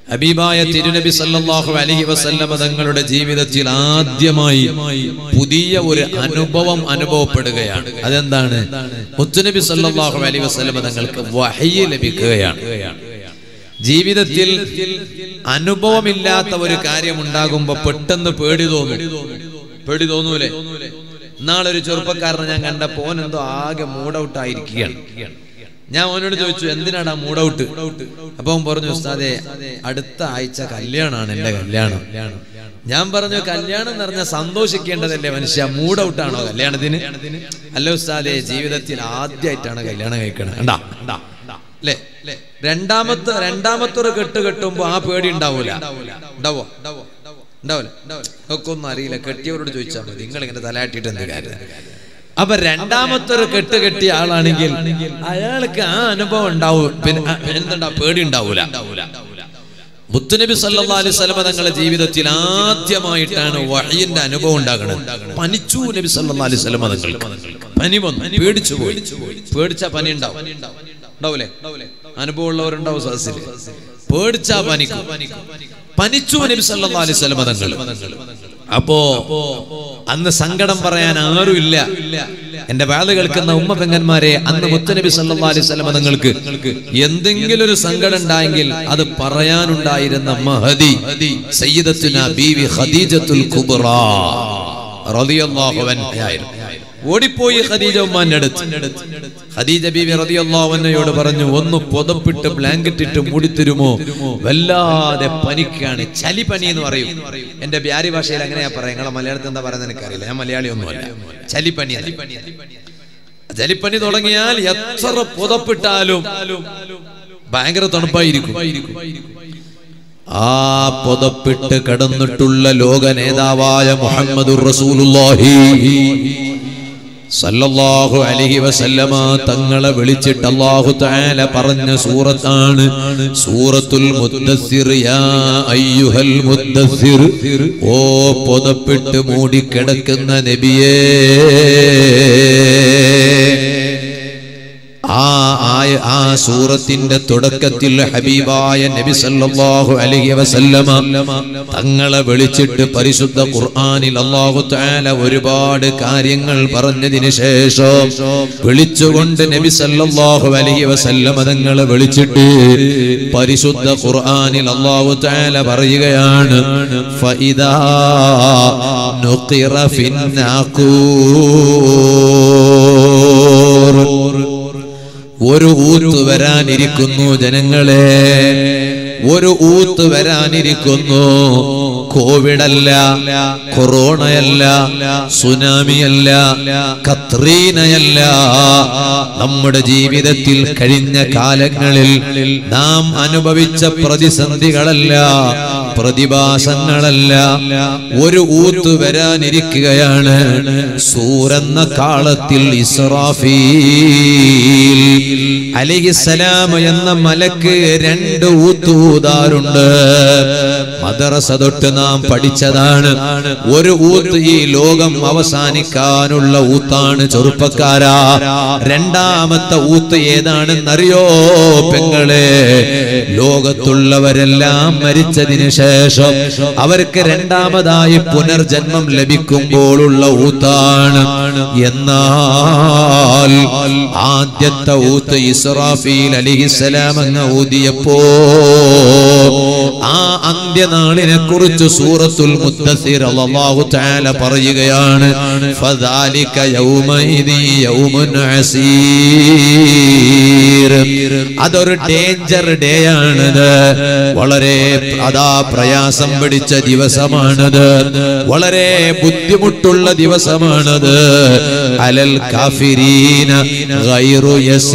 ഹബീബായ തിരുനബി സല്ലല്ലാഹു അലൈഹി വസല്ലമ തങ്ങളുടെ ജീവിതത്തിൽ ആദ്യമായി പുതിയ ഒരു അനുഭവം അനുഭവപ്പെടുകയാണ് അതെന്താണ് മുത്തുനബി സല്ലല്ലാഹു അലൈഹി വസല്ലമ തങ്ങൾക്ക് വഹയ്യ് ലഭിക്കുകയാണ് ജീവിതത്തിൽ അനുഭവമില്ലാത്ത ഒരു കാര്യം ഉണ്ടാകുമ്പോ പെട്ടെന്ന് പേടി തോന്നും പേടി തോന്നൂലേ നാളൊരു ചെറുപ്പക്കാരനെ ഞാൻ കണ്ടപ്പോ ഓൻ എന്തോ ആകെ മൂഡൌട്ട് ആയിരിക്കുകയാണ് ഞാൻ അവനോട് ചോദിച്ചു എന്തിനാടാ മൂഡൌട്ട് അപ്പൊ അവൻ പറഞ്ഞു ഉസ്താദെ അടുത്ത ആഴ്ച കല്യാണമാണ് എന്റെ കല്യാണം ഞാൻ പറഞ്ഞു കല്യാണം എന്ന് പറഞ്ഞാൽ സന്തോഷിക്കേണ്ടതല്ലേ മനുഷ്യ മൂഡൌട്ടാണോ കല്യാണത്തിന് അല്ല ഉസ്താദെ ജീവിതത്തിൽ ആദ്യമായിട്ടാണ് കല്യാണം കഴിക്കണത് കണ്ടാ അല്ലേ രണ്ടാമത്തെ രണ്ടാമത്തെ ഒരു കെട്ട് കെട്ടുമ്പോ ആ പേടി ഉണ്ടാവൂല ഉണ്ടാവോ ഉണ്ടാവില്ല ഒക്കെ ഒന്നും അറിയില്ല കെട്ടിയവരോട് ചോദിച്ചാൽ മതി നിങ്ങൾ ഇങ്ങനെ തലയാട്ടിട്ട് എന്ത് കാര്യം അപ്പൊ രണ്ടാമത്തെ ഒരു കെട്ട് കെട്ടിയ ആളാണെങ്കിൽ അയാൾക്ക് ആ അനുഭവം ഉണ്ടാവും പിന്നെ ആ, പിന്നെന്തുണ്ടാ പേടി ഉണ്ടാവൂല മുത്തുനബി സല്ലല്ലാഹു അലൈഹി വസല്ലമ തങ്ങളുടെ ജീവിതത്തിൽ ആദ്യമായിട്ടാണ് വഹയിന്റെ അനുഭവം ഉണ്ടാകുന്നത് പനിച്ചു നബി സല്ലല്ലാഹു അലൈഹി വസല്ലമ തങ്ങൾക്ക് പനി വന്നു പേടിച്ചു പോയി പേടിച്ച പനി ഉണ്ടാവും ഉണ്ടാവൂലേ അനുഭവമുള്ളവരുണ്ടാവും സദസ്സിൽ പേടിച്ചാ പനിക്കും പനിച്ചു നബി സല്ലല്ലാഹു അലൈഹി വസല്ലമ തങ്ങൾ അപ്പോ അന്ന് സങ്കടം പറയാൻ ആരുമില്ല എന്റെ വാല് കേൾക്കുന്ന ഉമ്മ പെങ്ങന്മാരെ അന്ന് മുത്തനബി സല്ലല്ലാഹു അലൈഹി വസല്ലമ തങ്ങൾക്ക് എന്തെങ്കിലും ഒരു സങ്കടം ഉണ്ടായെങ്കിൽ അത് പറയാനുണ്ടായിരുന്ന മഹദി സയ്യിദത്തുന ബീവി ഖദീജത്തുൽ കുബ്ര റളിയല്ലാഹു അൻഹയായിരുന്നു ഓടിപ്പോയി ഖദീജ ഉമ്മാന്റെ അടുത്ത് ഖദീജ ബീവി റളിയല്ലാഹു അൻഹയോട് പറഞ്ഞു ഒന്ന് പുതപ്പിട്ട് ബ്ലാങ്കറ്റ് ഇട്ട് മൂടിത്തരുമോ വല്ലാതെ പനിക്കാണ് ചലി പനി എന്ന് പറയും എന്റെ ബ്യാരി ഭാഷയിൽ അങ്ങനെയാ പറയാം നിങ്ങളെ മലയാളത്തിൽ എന്താ പറയുന്നത് എനിക്കറിയില്ല ഞാൻ മലയാളി ഒന്നുമല്ല ചലിപ്പനി ചലിപ്പനി തുടങ്ങിയാൽ എത്ര പുതപ്പിട്ടാലും ഭയങ്കര തണുപ്പായിരിക്കും ആ പുതപ്പിട്ട് കടന്നിട്ടുള്ള ലോക നേതാവായ മുഹമ്മദുർ റസൂലുള്ളാഹി സല്ലല്ലാഹു അലൈഹി വസല്ലമ തങ്ങളെ വിളിച്ചിട്ട് അല്ലാഹു തആല പറഞ്ഞ സൂറത്താണ് സൂറത്തുൽ മുദ്ദസ്സിർ യാ അയ്യുഹൽ മുദ്ദസ്സിർ ഓ പുതപ്പിട്ട് മൂടിക്കിടക്കുന്ന നബിയേ ആ ആയ ആ സൂറത്തിന്റെ തുടക്കത്തിൽ ഹബീബായ നബി സല്ലല്ലാഹു അലൈഹി വസല്ലമ തങ്ങളെ വിളിച്ചിട്ട് പരിശുദ്ധ ഖുർആനിൽ അല്ലാഹു തആല ഒരുപാട് കാര്യങ്ങൾ പറഞ്ഞതിന് ശേഷം വിളിച്ചുകൊണ്ട് നബി സല്ലല്ലാഹു അലൈഹി വസല്ലമ തങ്ങളെ വിളിച്ചിട്ട് പരിശുദ്ധ ഖുർആനിൽ അല്ലാഹു തആല പറയുകയാണ് ഫഇദാ നുഖിറ ഫിന്നാഖൂർ ഒരു ഊത്ത് വരാനിരിക്കുന്നു ജനങ്ങളെ ഒരു ഊത്ത് വരാനിരിക്കുന്നു കോവിഡല്ല കൊറോണയല്ല സുനാമിയല്ല കത്രീനയല്ല നമ്മുടെ ജീവിതത്തിൽ കഴിഞ്ഞ കാലങ്ങളിൽ നാം അനുഭവിച്ച പ്രതിസന്ധികളല്ല പ്രതിഭാസങ്ങളല്ല ഒരു ഊത്ത് വരാനിരിക്കുകയാണ് സൂരെന്ന കാളത്തിൽ ഇസ്രാഫീൽ അലിഹിസലാം എന്ന മലക്ക് രണ്ട് ഊത്തൂതാറുണ്ട് മദ്രസ തൊട്ട് നാം പഠിച്ചതാണ് ഒരു ഊത്ത് ഈ ലോകം അവസാനിക്കാനുള്ള ഊത്താണ് ചെറുപ്പക്കാരാ രണ്ടാമത്തെ ഊത്ത് ഏതാണെന്നറിയോ പെങ്ങളെ ലോകത്തുള്ളവരെല്ലാം മരിച്ചതിന് ശേഷം അവർക്ക് രണ്ടാമതായി പുനർജന്മം ലഭിക്കുമ്പോഴുള്ള ഊത്താണ് എന്നാൽ ആദ്യത്തെ ഊത്ത് ഇസ്രാഫീൽ അലിഹിസലാം അങ്ങ് ഊതിയപ്പോ ആ അന്ത്യനാളിനെ കുറിച്ച് സൂറത്തുൽ മുദ്ദസിർ അല്ലാഹു തആല പറയുകയാണ് ഫദാലിക യൗമഇദി യൗമുൻ അസീർ അതൊരു ഡേഞ്ചർ ഡേ ആണത് വളരെ അതാ പ്രയാസം പിടിച്ച ദിവസമാണത് വളരെ ബുദ്ധിമുട്ടുള്ള ദിവസമാണത് അലൽ കാഫിരീന ഗൈറു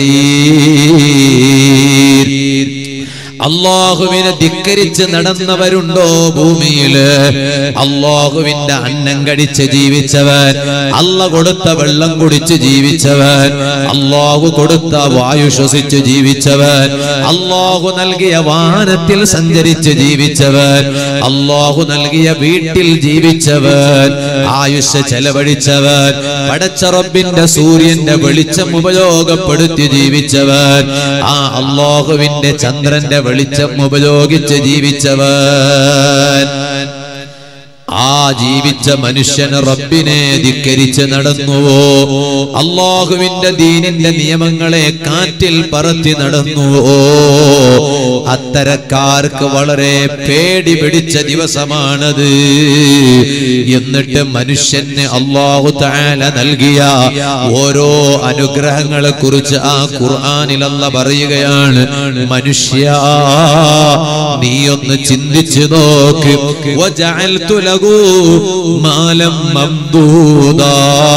യസീർ അള്ളാഹുവിനെ ധിക്കരിച്ച് നടന്നവരുണ്ടോ ഭൂമിയില് അള്ളാഹുവിന്റെ അന്നം കടിച്ച് ജീവിച്ചവൻ അല്ല കൊടുത്ത വെള്ളം കുടിച്ച് ജീവിച്ചവൻ അള്ളാഹു കൊടുത്ത വായു ശ്വസിച്ച് ജീവിച്ചവൻ അള്ളാഹു നൽകിയ വാനത്തിൽ സഞ്ചരിച്ച് ജീവിച്ചവൻ അള്ളാഹു നൽകിയ വീട്ടിൽ ജീവിച്ചവൻ ആയുഷ് ചെലവഴിച്ചവൻ പടച്ച റബ്ബിന്റെ സൂര്യന്റെ വെളിച്ചം ഉപയോഗപ്പെടുത്തി ജീവിച്ചവൻ ആ അള്ളാഹുവിന്റെ ചന്ദ്രന്റെ വെളിച്ചം ഉപയോഗിച്ച് ജീവിച്ചവൻ ആ ജീവിച്ച മനുഷ്യന് റബ്ബിനെ ധിക്കരിച്ച് നടന്നുവോ അള്ളാഹുവിന്റെ ദീനിന്റെ നിയമങ്ങളെ കാറ്റിൽ പറത്തി നടന്നുവോ അത്തരക്കാർക്ക് വളരെ പേടി പിടിച്ച ദിവസമാണത് എന്നിട്ട് മനുഷ്യന് അള്ളാഹു താല നൽകിയ ഓരോ അനുഗ്രഹങ്ങളെ കുറിച്ച് ആ ഖുർആാനിലല്ല പറയുകയാണ് മനുഷ്യ നീയൊന്ന് ചിന്തിച്ചു നോക്ക് വജഅൽതു ലഹു മാലം മംദൂദാ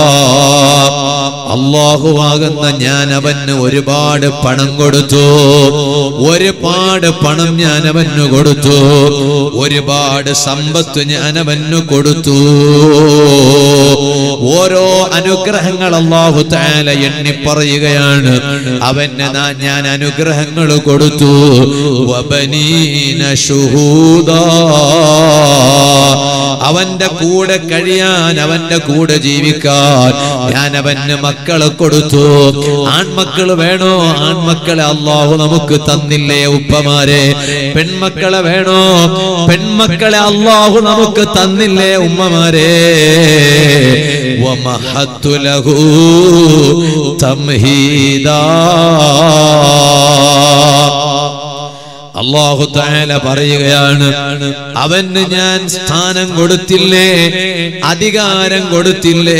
അള്ളാഹുവാകുന്ന ഞാൻ അവന് ഒരുപാട് പണം കൊടുത്തു ഒരുപാട് പണം ഞാൻ അവന് കൊടുത്തു ഒരുപാട് സമ്പത്ത് ഞാൻ അവന് കൊടുത്തു ഓരോ അനുഗ്രഹങ്ങൾ അള്ളാഹു താല എണ്ണി പറയുകയാണ് അവന് നാ- ഞാൻ അനുഗ്രഹങ്ങൾ കൊടുത്തു വബനീന ശുഹൂദാ. അവന്റെ കൂടെ കഴിയാൻ അവന്റെ കൂടെ ജീവിക്കാൻ ഞാൻ അവന് മക്കളെ കൊടുത്തു ആൺമക്കള് വേണോ ആൺമക്കളെ അള്ളാഹു നമുക്ക് തന്നില്ലേ ഉപ്പമാരെ പെൺമക്കളെ വേണോ പെൺമക്കളെ അള്ളാഹു നമുക്ക് തന്നില്ലേ ഉമ്മമാരെ ومهدت له تمهيدا അള്ളാഹു താല പറയുകയാണ് അവന് ഞാൻ സ്ഥാനം കൊടുത്തില്ലേ അധികാരം കൊടുത്തില്ലേ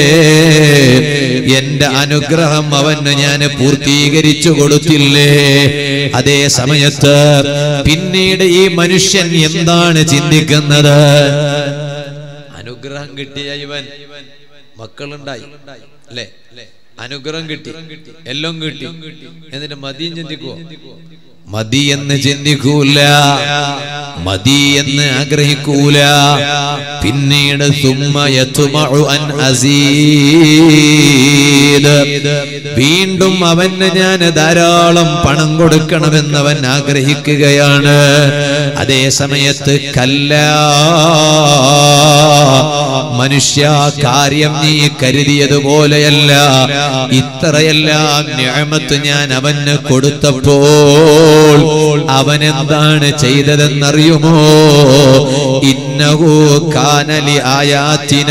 എന്റെ അനുഗ്രഹം അവന് ഞാൻ പൂർത്തീകരിച്ചു കൊടുത്തില്ലേ അതേ സമയത്ത് പിന്നീട് ഈ മനുഷ്യൻ എന്താണ് ചിന്തിക്കുന്നത് അനുഗ്രഹം കിട്ടിയ ഇവൻ മക്കളുണ്ടായി അല്ലേ അനുഗ്രഹം കിട്ടി എല്ലാം കിട്ടി എന്നിട്ട് മതിയും ചിന്തിക്കുവോ മതി എന്ന് ചിന്തിക്കൂല മതി എന്ന് ആഗ്രഹിക്കൂല പിന്നീട് സുമ്മ യത്മഉ അൻ അസീദ് വീണ്ടും അവന് ഞാൻ ധാരാളം പണം കൊടുക്കണമെന്ന് അവൻ ആഗ്രഹിക്കുകയാണ് അതേ സമയത്ത് കല്ല മനുഷ്യ കാര്യം നീ കരുതിയതുപോലെയല്ല ഇത്രയെല്ലാം ഞാമത്ത് ഞാൻ അവന് കൊടുത്തപ്പോൾ അവൻ എന്താണ് ചെയ്തതെന്നറിയുമോ ഇന്നഹു കാനലി ആയാത്തിന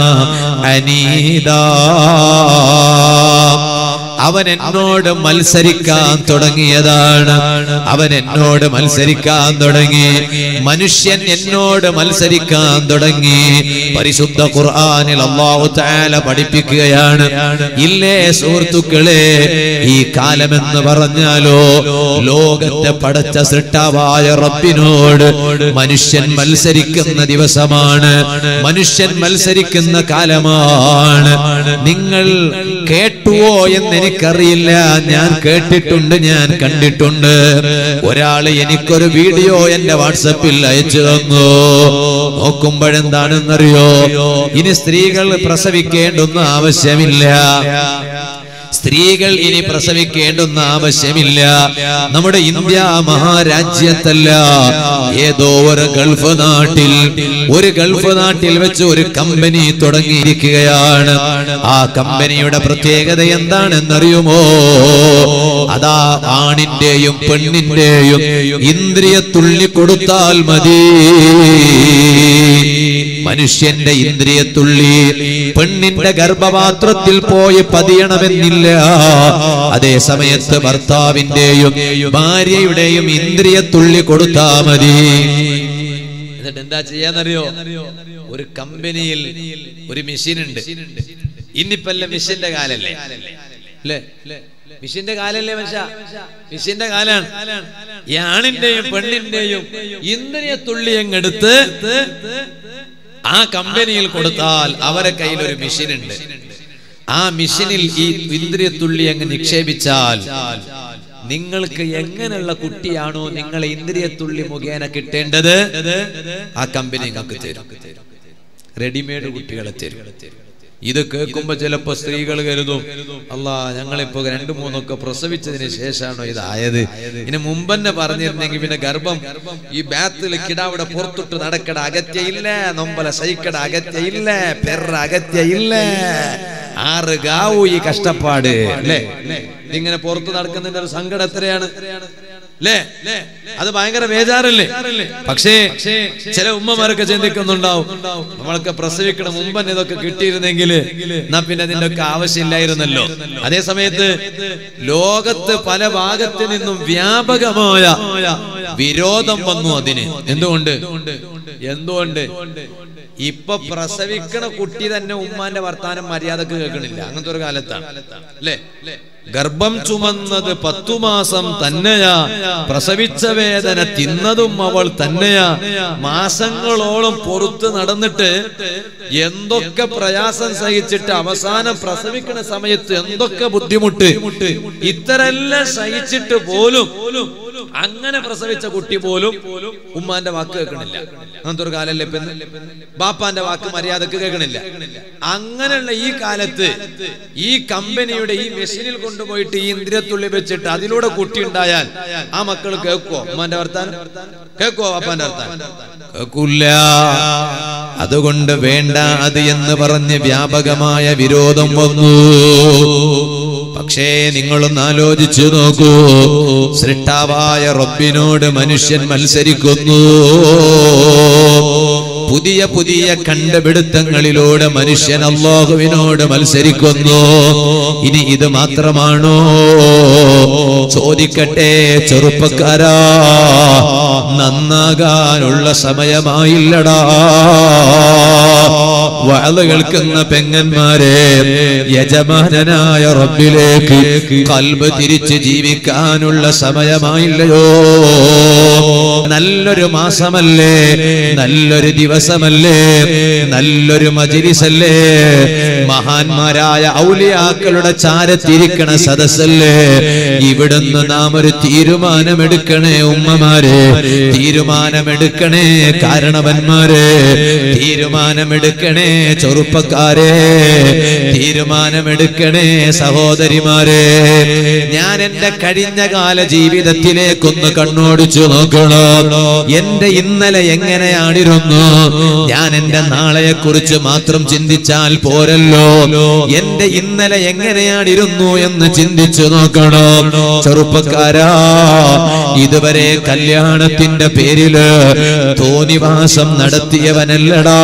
അനീദാ അവൻ എന്നോട് മത്സരിക്കാൻ തുടങ്ങിയതാണ് അവൻ എന്നോട് മത്സരിക്കാൻ തുടങ്ങി മനുഷ്യൻ എന്നോട് മത്സരിക്കാൻ തുടങ്ങി പരിശുദ്ധ ഖുർആനിൽ അള്ളാഹു താല പഠിപ്പിക്കുകയാണ് ഇല്ലേ സുഹൃത്തുക്കളെ ഈ കാലമെന്ന് പറഞ്ഞാലോ ലോകത്തെ പടച്ച സൃഷ്ടാവായ റബ്ബിനോട് മനുഷ്യൻ മത്സരിക്കുന്ന ദിവസമാണ് മനുഷ്യൻ മത്സരിക്കുന്ന കാലമാണ് നിങ്ങൾ കേട്ടുവോ എന്ന് എനിക്കറിയില്ല ഞാൻ കേട്ടിട്ടുണ്ട് ഞാൻ കണ്ടിട്ടുണ്ട് ഒരാള് എനിക്കൊരു വീഡിയോ എന്റെ വാട്സപ്പിൽ അയച്ചു തന്നു നോക്കുമ്പോഴെന്താണെന്നറിയോ ഇനി സ്ത്രീകൾ പ്രസവിക്കേണ്ടുന്ന ആവശ്യമില്ല സ്ത്രീകൾ ഇനി പ്രസവിക്കേണ്ടുന്ന ആവശ്യമില്ല നമ്മുടെ ഇന്ത്യ മഹാരാജ്യത്തല്ല ഏതോ ഒരു ഗൾഫ് നാട്ടിൽ ഒരു ഗൾഫ് നാട്ടിൽ വെച്ച് ഒരു കമ്പനി തുടങ്ങിയിരിക്കുകയാണ് ആ കമ്പനിയുടെ പ്രത്യേകത എന്താണെന്നറിയുമോ അതാ ആണിന്റെയും പെണ്ണിന്റെയും ഇന്ദ്രിയ തുള്ളി കൊടുത്താൽ മതി മനുഷ്യന്റെ ഇന്ദ്രിയ തുള്ളി പെണ്ണിന്റെ ഗർഭപാത്രത്തിൽ പോയി പതിയണമെന്നില്ല അതേ സമയത്ത് ഭർത്താവിന്റെയും ഭാര്യയുടെയും ഇന്ദ്രിയ തുള്ളി കൊടുത്താ മതി എന്നിട്ട് എന്താ ചെയ്യാന്നറിയോ ഒരു കമ്പനിയിൽ ഒരു മെഷീൻ ഉണ്ട് ഇന്നിപ്പല്ല മെഷീന്റെ കാലല്ലേ അല്ലേ മിഷിന്റെ കാലല്ലേ മനുഷ്യ മിഷിന്റെ കാലാണ് ഈ ആണിന്റെയും പെണ്ണിന്റെയും ഇന്ദ്രിയ തുള്ളി അങ്ങെടുത്ത് ആ കമ്പനിയിൽ കൊടുത്താൽ അവരെ കയ്യിൽ ഒരു മെഷീൻ ഉണ്ട് ആ മെഷീനിൽ ഈ ഇന്ദ്രിയ തുള്ളി അങ്ങ് നിക്ഷേപിച്ചാൽ നിങ്ങൾക്ക് എങ്ങനെയുള്ള കുട്ടിയാണോ നിങ്ങളെ ഇന്ദ്രിയ തുള്ളി മുഖേന കിട്ടേണ്ടത് ആ കമ്പനി നിങ്ങൾക്ക് തരും റെഡിമെയ്ഡ് കുട്ടികളെ തരും ഇത് കേൾക്കുമ്പോ ചിലപ്പോ സ്ത്രീകൾ കരുതും അല്ല ഞങ്ങളിപ്പോ രണ്ടു മൂന്നൊക്കെ പ്രസവിച്ചതിന് ശേഷമാണോ ഇതായത് ഇനി മുമ്പന്നെ പറഞ്ഞിരുന്നെങ്കിൽ പിന്നെ ഗർഭം ഈ ബാത്തിൽ കിടാവിടെ പുറത്തിട്ട് നടക്കട അകത്യയില്ല നൊമ്പല സഹിക്കട അകത്യയില്ല പെറ അകത്യയില്ല ആറ് ഗാവു ഈ കഷ്ടപ്പാട് അല്ലേ ഇങ്ങനെ പുറത്ത് നടക്കുന്നതിന്റെ ഒരു സങ്കടം എത്രയാണ് അല്ലേ അത് ഭയങ്കര ബേജാറല്ലേ പക്ഷേ ചില ഉമ്മമാരൊക്കെ ചിന്തിക്കുന്നുണ്ടാവും നമ്മളൊക്കെ പ്രസവിക്കണം മുമ്പ് തന്നെ ഇതൊക്കെ കിട്ടിയിരുന്നെങ്കിൽ എന്നാ പിന്നെ അതിന്റെ ഒക്കെ ആവശ്യമില്ലായിരുന്നല്ലോ അതേ സമയത്ത് ലോകത്ത് പല ഭാഗത്ത് നിന്നും വ്യാപകമായ വിരോധം വന്നു അതിന് എന്തുകൊണ്ട് എന്തുകൊണ്ട് ഇപ്പൊ പ്രസവിക്കണ കുട്ടി തന്നെ ഉമ്മാന്റെ വർത്താനം മര്യാദക്ക് കേൾക്കണില്ല അങ്ങനത്തെ ഒരു കാലത്താണ് അല്ലേ ഗർഭം ചുമന്നത് പത്തു മാസം തന്നെയാ പ്രസവിച്ച വേദന തിന്നതും അവൾ തന്നെയാ മാസങ്ങളോളം പുറത്ത് നടന്നിട്ട് എന്തൊക്കെ പ്രയാസം സഹിച്ചിട്ട് അവസാനം പ്രസവിക്കുന്ന സമയത്ത് എന്തൊക്കെ ബുദ്ധിമുട്ട് ഇത്തരെല്ലാം സഹിച്ചിട്ട് പോലും അങ്ങനെ പ്രസവിച്ച കുട്ടി പോലും ഉമ്മാന്റെ വാക്ക് കേൾക്കണില്ല അങ്ങനത്തെ ഒരു കാലല്ലേ ഇപ്പൊ ഇന്ന്? ബാപ്പാന്റെ വാക്ക് മര്യാദക്ക് കേൾക്കണില്ല അങ്ങനെയുള്ള ഈ കാലത്ത് ഈ കമ്പനിയുടെ ഈ മെഷീനിൽ കൊണ്ടുപോയിട്ട് ഈ ഇന്ദ്രിയത്തുള്ളി വെച്ചിട്ട് അതിലൂടെ കുട്ടി ഉണ്ടായാൽ ആ മക്കൾ കേൾക്കുവോ ഉമ്മാന്റെ വർത്താനം കേൾക്കുവോ ബാപ്പാന്റെ വർത്താനം കേൾക്കൂല അതുകൊണ്ട് വേണ്ട അത് എന്ന് പറഞ്ഞ് വ്യാപകമായ വിരോധം വന്നു പക്ഷേ നിങ്ങളൊന്ന് ആലോചിച്ചു നോക്കൂ സൃഷ്ടാവായ റബ്ബിനോട് മനുഷ്യൻ മത്സരിക്കുന്നു പുതിയ പുതിയ കണ്ടുപിടുത്തങ്ങളിലൂടെ മനുഷ്യൻ അള്ളാഹുവിനോട് മത്സരിക്കുന്നു ഇനി ഇത് മാത്രമാണോ ചോദിക്കട്ടെ ചെറുപ്പക്കാരാ നന്നാകാനുള്ള സമയമായില്ലടാ വഅള് കേൾക്കുന്ന പെങ്ങന്മാരെ യജമാനനായ റബ്ബിലേക്ക് കൽബ് തിരിച്ച് ജീവിക്കാനുള്ള സമയമായില്ലയോ നല്ലൊരു മാസമല്ലേ നല്ലൊരു ദിവസമല്ലേ നല്ലൊരു മജിരിസല്ലേ മഹാന്മാരായ ഔലിയാക്കളുടെ ചാരത്തിരിക്കണ സദസ്സല്ലേ ഇവിടുന്ന് നാം ഒരു തീരുമാനമെടുക്കണേ ഉമ്മമാരെ തീരുമാനമെടുക്കണേ കാരണവന്മാരെ തീരുമാനമെടുക്കണേ ചെറുപ്പക്കാരെ തീരുമാനമെടുക്കണേ സഹോദരിമാരെ ഞാൻ എന്റെ കഴിഞ്ഞ കാല ജീവിതത്തിലേക്കൊന്ന് കണ്ണോടിച്ചു നോക്കണോ എന്റെ ഇന്നലെ എങ്ങനെയാണിരുന്നു ഞാൻ എന്റെ നാളെയെ കുറിച്ച് മാത്രം ചിന്തിച്ചാൽ പോരല്ലോ എന്റെ ഇന്നലെ എങ്ങനെയാണിരുന്നു എന്ന് ചിന്തിച്ചു നോക്കണോ ചെറുപ്പക്കാരാ ഇതുവരെ കല്യാണത്തിന്റെ പേരില് തോന്നിവാസം നടത്തിയവനല്ലടാ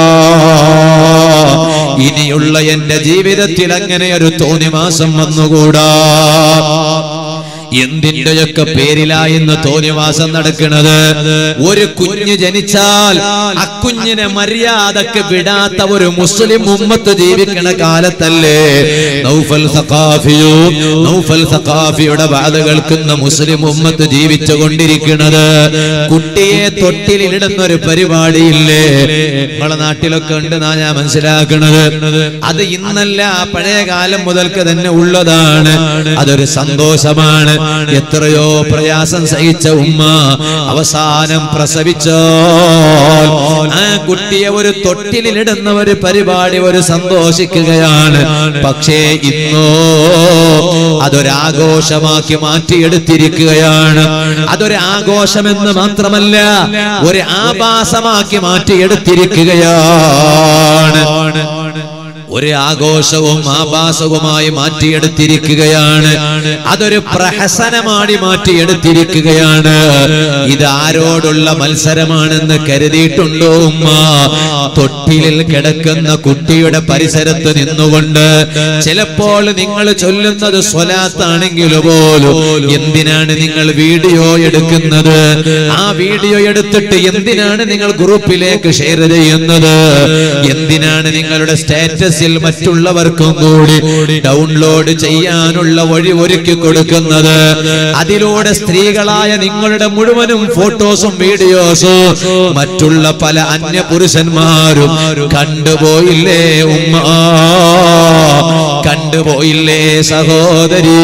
ഇനിയുള്ള എന്റെ ജീവിതത്തിൽ അങ്ങനെ ഒരു തോന്നിവാസം വന്നുകൂടാ എന്തിന്റെയൊക്കെ പേരിലാ ഇന്ന് തോന്നിവാസം നടക്കുന്നത് ഒരു കുഞ്ഞ് ജനിച്ചാൽ അക്കുഞ്ഞിനെ മര്യാദക്ക് വിടാത്ത ഒരു മുസ്ലിം ഉമ്മത്ത് ജീവിക്കണ കാലത്തല്ലേ നൗഫൽ സഖാഫിയോ നൗഫൽ സഖാഫിയുടെ ബാധ കേൾക്കുന്ന മുസ്ലിം ഉമ്മത്ത് ജീവിച്ചു കൊണ്ടിരിക്കുന്നത് കുട്ടിയെ തൊട്ടിലിടുന്ന ഒരു പരിപാടിയില്ലേ നമ്മളെ നാട്ടിലൊക്കെ ഉണ്ട് എന്നാ ഞാൻ മനസ്സിലാക്കുന്നത് അത് ഇന്നല്ല പഴയ കാലം മുതൽക്ക് തന്നെ ഉള്ളതാണ് അതൊരു സന്തോഷമാണ് എത്രയോ പ്രയാസം സഹിച്ച ഉമ്മ അവസാനം പ്രസവിച്ചോ ആ കുട്ടിയെ ഒരു തൊട്ടിലിടുന്ന ഒരു പരിപാടി ഒരു സന്തോഷിക്കുകയാണ് പക്ഷേ ഇന്നോ അതൊരാഘോഷമാക്കി മാറ്റിയെടുത്തിരിക്കുകയാണ് അതൊരു ആഘോഷമെന്ന് മാത്രമല്ല ഒരു ആഭാസമാക്കി മാറ്റിയെടുത്തിരിക്കുകയാണ് ഒരു ആഘോഷവും ആഭാസവുമായി മാറ്റിയെടുത്തിരിക്കുകയാണ് അതൊരു പ്രഹസനമാടി മാറ്റിയെടുത്തിരിക്കുകയാണ് ഇത് ആരോടുള്ള മത്സരമാണെന്ന് കരുതിയിട്ടുണ്ടോ ഉമ്മ തൊട്ടിലിൽ കിടക്കുന്ന കുട്ടിയുടെ പരിസരത്ത് നിന്നുകൊണ്ട് ചിലപ്പോൾ നിങ്ങൾ ചൊല്ലുന്നത് സ്വലാത്താണെങ്കിൽ പോലും എന്തിനാണ് നിങ്ങൾ വീഡിയോ എടുക്കുന്നത് ആ വീഡിയോ എടുത്തിട്ട് എന്തിനാണ് നിങ്ങൾ ഗ്രൂപ്പിലേക്ക് ഷെയർ ചെയ്യുന്നത് എന്തിനാണ് നിങ്ങളുടെ സ്റ്റാറ്റസിൽ മറ്റുള്ളവർക്കും കൂടി ഡൗൺലോഡ് ചെയ്യാനുള്ള വഴി ഒരുക്കി കൊടുക്കുന്നത് അതിലൂടെ സ്ത്രീകളായ നിങ്ങളുടെ മുഴുവനും ഫോട്ടോസും വീഡിയോസും മറ്റുള്ള പല അന്യ പുരുഷന്മാരും കണ്ടുപോയില്ലേ ഉമ്മ കണ്ടുപോയില്ലേ സഹോദരി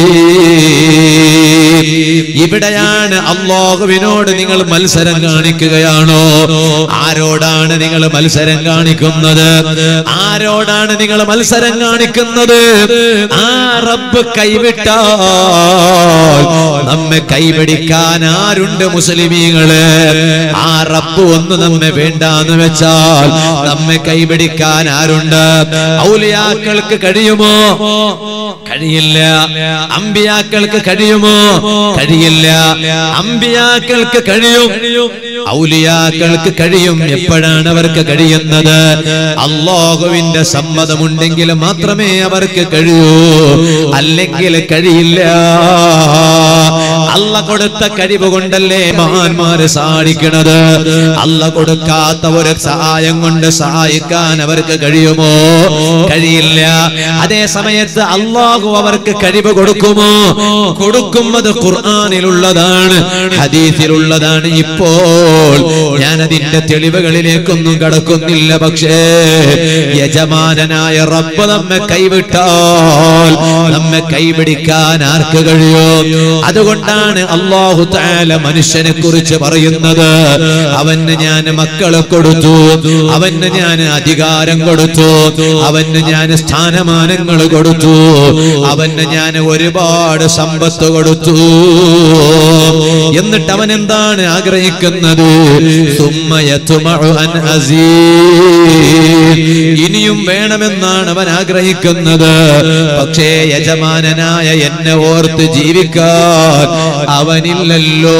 ഇവിടെയാണ് അള്ളാഹുവിനോട് നിങ്ങൾ മത്സരം കാണിക്കുകയാണോ ആരോടാണ് നിങ്ങൾ മത്സരം കാണിക്കുന്നത് ആരോടാണ് ആരോടാണ് നിങ്ങൾ മത്സരം കാണിക്കുന്നത് ആ റബ്ബ് കൈവിട്ടാൽ നമ്മെ കൈപിടിക്കാൻ ആരുണ്ട് മുസ്ലിമീങ്ങള് ആ റബ്ബ് ഒന്ന് നമ്മെ വേണ്ടാന്ന് വെച്ചാൽ നമ്മെ കൈപിടിക്കാൻ ആരുണ്ട് ഔലിയാക്കൾക്ക് കഴിയുമോ കഴിയില്ല അമ്പിയാക്കൾക്ക് കഴിയുമോ കഴിയില്ല അമ്പിയാക്കൾക്ക് കഴിയും ഔലിയാക്കൾക്ക് കഴിയും എപ്പോഴാണ് അവർക്ക് കഴിയുന്നത് അള്ളാഹുവിന്റെ സമ്മതമുണ്ടെങ്കിൽ മാത്രമേ അവർക്ക് കഴിയൂ അല്ലെങ്കിൽ കഴിയില്ല അല്ല കൊടുത്ത കഴിവ് കൊണ്ടല്ലേ മഹാന്മാര് സഹായിക്കണത് അല്ല കൊടുക്കാത്ത ഒരു സഹായം കൊണ്ട് സഹായിക്കാൻ അവർക്ക് കഴിയുമോ കഴിയില്ല അതേ സമയത്ത് അള്ളാഹു അവർക്ക് കഴിവ് കൊടുക്കുമോ കൊടുക്കുന്നത് ഖുർആാനിലുള്ളതാണ് ഹദീസിലുള്ളതാണ് ഇപ്പോൾ ഞാൻ അതിന്റെ തെളിവുകളിലേക്കൊന്നും കടക്കുന്നില്ല പക്ഷേ യജമാനനായ റബ്ബ് നമ്മെ കൈവിട്ടാൽ നമ്മെ കൈപിടിക്കാൻ ആർക്ക് കഴിയോ അതുകൊണ്ടാണ് അള്ളാഹു താല മനുഷ്യനെ കുറിച്ച് പറയുന്നത് അവന് ഞാൻ മക്കളെ കൊടുത്തു അവന് ഞാൻ അധികാരം കൊടുത്തു അവന് ഞാൻ സ്ഥാനമാനങ്ങൾ കൊടുത്തു അവന് ഞാൻ ഒരുപാട് സമ്പത്ത് കൊടുത്തു എന്നിട്ട് അവൻ എന്താണ് ആഗ്രഹിക്കുന്നത് സുമ്മയത്തുമഉ അൻ അസീസ്. ഇനിയും വേണമെന്നാണ് അവൻ ആഗ്രഹിക്കുന്നത് പക്ഷേ യജമാനനായ എന്നെ ഓർത്ത് ജീവിക്കാൻ അവനില്ലല്ലോ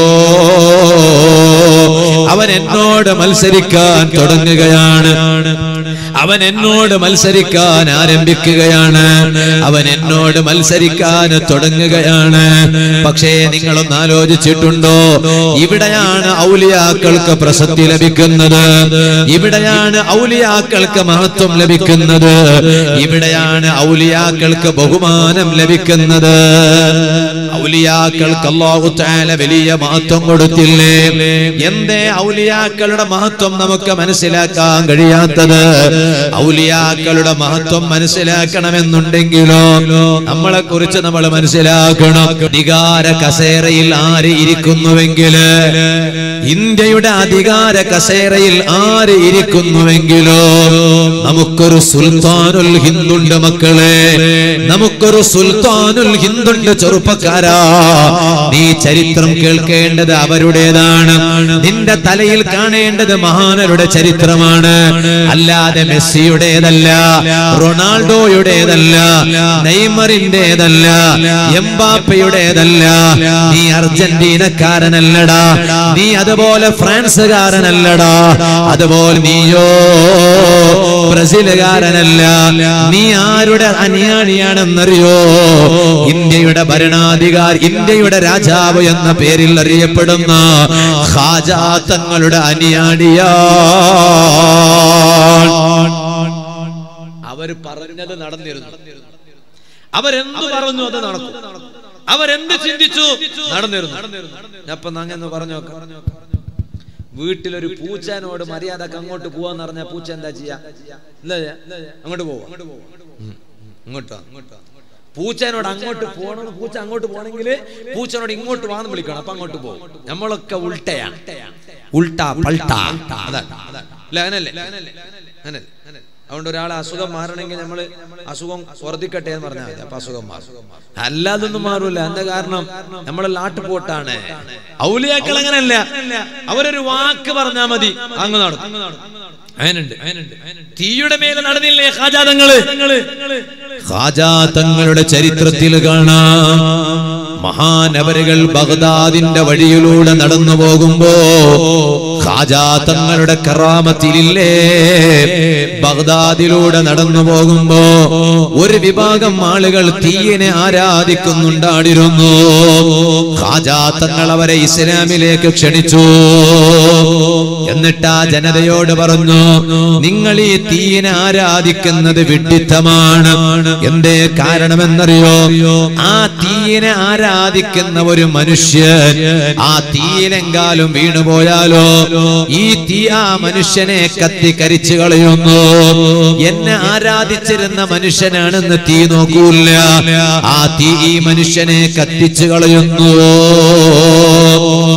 അവൻ എന്നോട് മത്സരിക്കാൻ തുടങ്ങുകയാണ് അവൻ എന്നോട് മത്സരിക്കാൻ ആരംഭിക്കുകയാണ് അവൻ എന്നോട് മത്സരിക്കാൻ തുടങ്ങുകയാണ് പക്ഷേ നിങ്ങളൊന്ന് ആലോചിച്ചിട്ടുണ്ടോ ഇവിടെയാണ് ഔലിയാക്കൾക്ക് പ്രസക്തി ലഭിക്കുന്നത് ഇവിടെയാണ് ഔലിയാക്കൾക്ക് മഹത്വം ലഭിക്കുന്നത് ഇവിടെയാണ് ഔലിയാക്കൾക്ക് ബഹുമാനം ലഭിക്കുന്നത് ഔലിയാക്കൾക്ക് അള്ളാഹു താല വലിയ മഹത്വം കൊടുത്തില്ലേ എന്തേ ഔലിയാക്കളുടെ മഹത്വം നമുക്ക് മനസ്സിലാക്കാൻ കഴിയാത്തത് ഔലിയാക്കളുടെ മഹത്വം മനസ്സിലാക്കണമെന്നുണ്ടെങ്കിലോ നമ്മളെ കുറിച്ച് നമ്മൾ മനസ്സിലാക്കണം അധികാര കസേരയിൽ ആര് ഇരിക്കുന്നുവെങ്കില് ഇന്ത്യയുടെ അധികാര കസേരയിൽ ആര് ഇരിക്കുന്നുവെങ്കിലോ നമുക്കൊരു സുൽത്താനുൽ ഹിന്ദുണ്ട് മക്കളെ നമുക്കൊരു സുൽത്താനുൽ ഹിന്ദുണ്ട് ചെറുപ്പക്കാരാ നീ ചരിത്രം കേൾക്കേണ്ടത് അവരുടേതാണ് നിന്റെ തലയിൽ കാണേണ്ടത് മഹാനരുടെ ചരിത്രമാണ് അല്ലാതെ മെസ്സിയുടേതല്ല റൊണാൾഡോയുടേതല്ല നെയ്മറിന്റേതല്ല എംബാപ്പയുടേതല്ല നീ അർജന്റീനക്കാരനല്ലടാ നീ അതുപോലെ ഫ്രാൻസുകാരനല്ലടാ അതുപോലെ നീയോ ബ്രസീലുകാരനല്ല നീ ആരുടെ അനുയാണിയാണെന്നറിയോ ഇന്ത്യയുടെ ഭരണാധികാരി ഇന്ത്യയുടെ രാജാവ് എന്ന പേരിൽ അറിയപ്പെടുന്ന ഖാജാ തങ്ങളുടെ അനുയാണിയാണ് അവർ പറഞ്ഞത് നടന്നിരുന്നു അവരെന്ത് പറഞ്ഞു അത് നടക്കും അവരെന്ത് ചിന്തിച്ചു നടന്നിരുന്നു ഞാൻ ഇപ്പൊ അങ്ങനെ പറഞ്ഞു നോക്കാം വീട്ടിലൊരു പൂച്ചനോട് മര്യാദക്ക് അങ്ങോട്ട് പോവാന്ന് പറഞ്ഞാൽ പൂച്ച എന്താ ചെയ്യാ എന്താ ചെയ്യാ? അങ്ങോട്ട് പോവാ ഉം. ഇങ്ങോട്ടോ പൂച്ചനോട് അങ്ങോട്ട് പോകണം പൂച്ച അങ്ങോട്ട് പോകണമെങ്കിൽ പൂച്ചനോട് ഇങ്ങോട്ട് വാന്ന് വിളിക്കണം അപ്പൊ അങ്ങോട്ട് പോകും നമ്മളൊക്കെ ഉൾട്ടയാണ് ഉൾട്ട പൾട്ട അതാണ് അല്ല അങ്ങനല്ലേ അങ്ങനല്ലേ അതുകൊണ്ട് ഒരാളെ അസുഖം മാറണമെങ്കിൽ നമ്മൾ അസുഖം വർദ്ധിക്കട്ടെ എന്ന് പറഞ്ഞാൽ മതി അപ്പൊ അസുഖം മാറും അല്ലാതൊന്നും മാറൂല എന്താ കാരണം നമ്മൾ ലാട്ടുപോട്ടാണ് ഔലിയാക്കൾ അങ്ങനല്ല അവരൊരു വാക്ക് പറഞ്ഞാൽ മതി അങ്ങ് നടക്കും അതിനുണ്ട് തീയുടെ മേലെ നടന്നില്ലേ ഹാജാതങ്ങള് ഹാജാതങ്ങളുടെ ചരിത്രത്തിൽ കാണാം മഹാനവരുകൾ ബഗ്ദാദിന്റെ വഴിയിലൂടെ നടന്നു പോകുമ്പോ ഖാജാതങ്ങളുടെ കറാമത്തിലില്ലേ ബഗ്ദാദിലൂടെ നടന്നു പോകുമ്പോ ഒരു വിഭാഗം ആളുകൾ തീയനെ ആരാധിക്കുന്നുണ്ടായിരുന്നു ഖാജാത്തങ്ങൾ അവരെ ഇസ്ലാമിലേക്ക് ക്ഷണിച്ചു എന്നിട്ട് ആ ജനതയോട് പറഞ്ഞു നിങ്ങൾ ഈ തീയനെ ആരാധിക്കുന്നത് വിഡിത്തമാണ് എന്തേ കാരണമെന്നറിയോ ആ തീയനെ ആരാധിക്കുന്ന ഒരു മനുഷ്യൻ ആ തീയിലെങ്കാലും വീണുപോയാലോ ഈ തീ ആ മനുഷ്യനെ കത്തി കരിച്ചു കളയുന്നു എന്നെ ആരാധിച്ചിരുന്ന മനുഷ്യനാണെന്ന് തീ നോക്കൂല ആ തീ ഈ മനുഷ്യനെ കത്തിച്ചു കളയുന്നു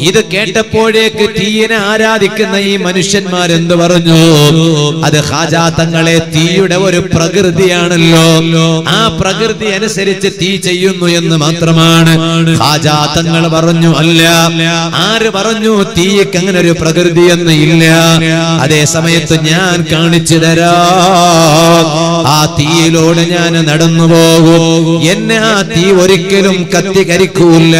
ഇത് കേട്ടപ്പോഴേക്ക് തീയനെ ആരാധിക്കുന്ന ഈ മനുഷ്യന്മാരെന്ത് പറഞ്ഞു അത് ഹാജാത്തങ്ങളെ തീയുടെ ഒരു പ്രകൃതിയാണല്ലോ ആ പ്രകൃതി അനുസരിച്ച് തീ ചെയ്യുന്നു എന്ന് മാത്രമാണ് ഹാജാത്തങ്ങൾ പറഞ്ഞു അല്ല ആര് പറഞ്ഞു തീയ്ക്ക് അങ്ങനെ ഒരു പ്രകൃതി എന്ന് ഇല്ല അതേ സമയത്ത് ഞാൻ കാണിച്ചു തരാം ആ തീയിലൂടെ ഞാൻ നടന്നു പോകും എന്നെ ആ തീ ഒരിക്കലും കത്തി കരിക്കൂല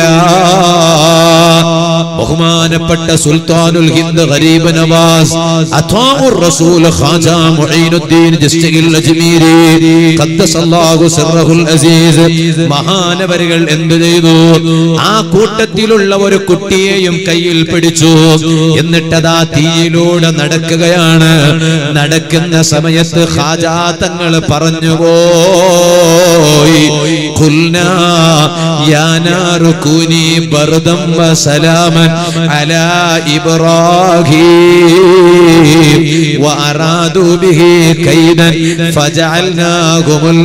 ബഹുമാനപ്പെട്ട സുൽത്താനുൽ ഹിന്ദ് ഗരീബ് നവാസ് അത്വാഉർ റസൂൽ ഖാജ മുഈനുദ്ദീൻ ജസ്തിഗിൽ അജ്മീരി ഖദ്ദസല്ലാഹു സിർറഹുൽ അസീസ് മഹാനവരുകൾ എന്ത് ചെയ്തു ആ കൂട്ടത്തിലുള്ള ഒരു കുട്ടിയെയും കയ്യിൽ പിടിച്ചു എന്നിട്ടതാ തീയിലൂടെ നടക്കുകയാണ് നടക്കുന്ന സമയത്ത് ഖാജാ തങ്ങൾ പറഞ്ഞു പോയി ഖുൽനാ യാ നാറു കൂനി ബർദം വസലാമൻ അലാ ഇബ്രാഹീം വഅറാദു ബിഹി കൈദൻ ഫജഅൽനാഹുമുൽ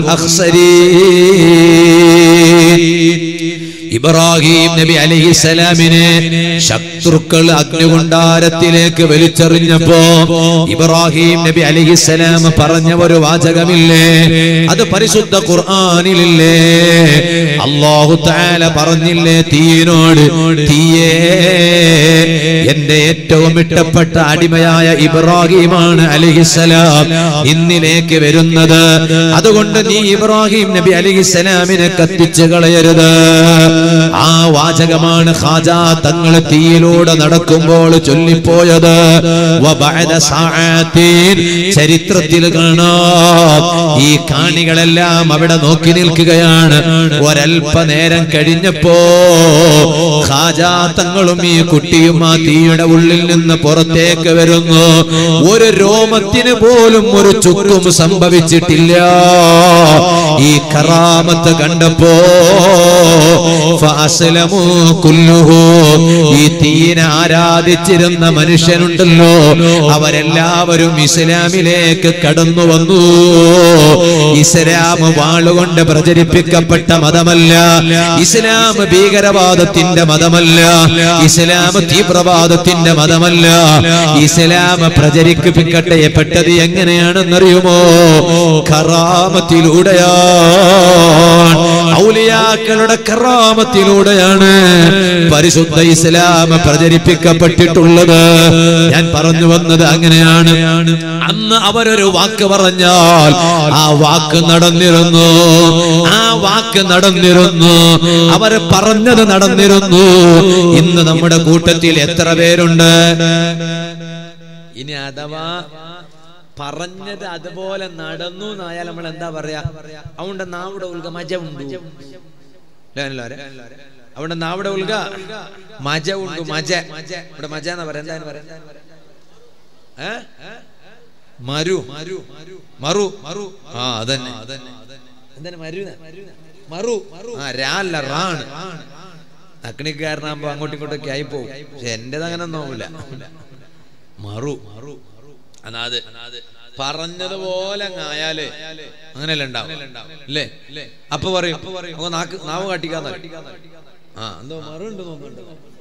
അഖ്സരീൻ ഇബ്രാഹിം നബി അലൈഹിസ്സലാമിനെ ശത്രുക്കൾ അഗ്നികുണ്ടാരത്തിലേക്ക് വലിച്ചെറിഞ്ഞപ്പോ ഇബ്രാഹിം നബി അലൈഹിസ്സലാം പറഞ്ഞ ഒരു വാചകമില്ലേ അത് പരിശുദ്ധ ഖുർആനിലില്ലേ അല്ലാഹു തആല പറഞ്ഞില്ലേ തീയിനോട് തീയേ എന്റെ ഏറ്റവും ഇഷ്ടപ്പെട്ട അടിമയായ ഇബ്രാഹിമാണ് അലൈഹിസ്സലാം ഇന്നിലേക്ക് വരുന്നത് അതുകൊണ്ട് നീ ഇബ്രാഹിം നബി അലൈഹിസ്സലാമിനെ കത്തിച്ചു കളയരുത് ആ വാചകമാണ് ഖാജാ തങ്ങൾ തീയിലൂടെ നടക്കുമ്പോൾ ചൊല്ലിപ്പോയത് വബഅദ സഅതീൻ ചരിത്രത്തിൽ കാണാം ഈ കാണികളെല്ലാം അവിടെ നോക്കി നിൽക്കുകയാണ് ഒരൽപനേരം കഴിഞ്ഞപ്പോ ഖാജാ തങ്ങളും ഈ കുട്ടിയും ആ തീയുടെ ഉള്ളിൽ നിന്ന് പുറത്തേക്ക് വരുന്നു ഒരു രോമത്തിന് പോലും ഒരു ചുക്കും സംഭവിച്ചിട്ടില്ല ഈ കറാമത്ത് കണ്ടപ്പോ ഫഅസ്ലമു കുല്ലുഹു. ഈ തീനെ ആരാധിച്ചിരുന്ന മനുഷ്യനുണ്ടല്ലോ അവരെല്ലാവരും ഇസ്ലാമിലേക്ക് കടന്നു വന്നു ഇസ്ലാം വാളുകൊണ്ട് പ്രചരിപ്പിക്കപ്പെട്ട മതമല്ല ഇസ്ലാം ഭീകരവാദത്തിന്റെ മതമല്ല ഇസ്ലാം തീവ്രവാദത്തിന്റെ മതമല്ല ഇസ്ലാം പ്രചരിപ്പിക്കട്ടെ പെട്ടത് എങ്ങനെയാണെന്നറിയുമോ കറാമത്തിലൂടെയാണ് ഔലിയാക്കളുടെ കറാമത്തിലൂടെയാണ് പരിശുദ്ധ ഇസ്ലാം പ്രചരിപ്പിക്കപ്പെട്ടിട്ടുള്ളത് ഞാൻ പറഞ്ഞു വന്നത് അങ്ങനെയാണ് അന്ന് അവരൊരു വാക്ക് പറഞ്ഞാൽ ആ വാക്ക് നടന്നിരുന്നു ആ വാക്ക് നടന്നിരുന്നു അവർ പറഞ്ഞത് നടന്നിരുന്നു ഇന്ന് നമ്മുടെ കൂട്ടത്തിൽ എത്ര പേരുണ്ട് ഇനി അഥവാ പറഞ്ഞത് അതുപോലെ നടന്നു എന്നായാൽ നമ്മൾ എന്താ പറയാ അതുകൊണ്ട് നാവിടെ ഉൽക മജ ഉണ്ട് അവിടെ നാവിടെ ഉൽക മജ ഉണ്ട് മജ ഇവിടെ മജ എന്നാ പറയാ എന്താ പറയാ ഏ? മരു മറു മറു ആ അതന്നെ എന്താണ് മരു മറു ആ രാല്ല റാണ് അഗ്നിക്കാരനാകുമ്പോ അങ്ങോട്ടും ഇങ്ങോട്ടൊക്കെ ആയി പോകും പക്ഷെ എന്റേത് അങ്ങനെ നോവില്ല മറു മറു അതാത് പറഞ്ഞതുപോലെ അങ്ങ് ആയാല് അങ്ങനെയല്ല ഉണ്ടാവും അല്ലേ അപ്പൊ പറയും അപ്പൊ നാക്ക് നാവ് കാട്ടിക്കാന്ന് ആ എന്തോ മറുണ്ട് തോന്നുന്നുണ്ട്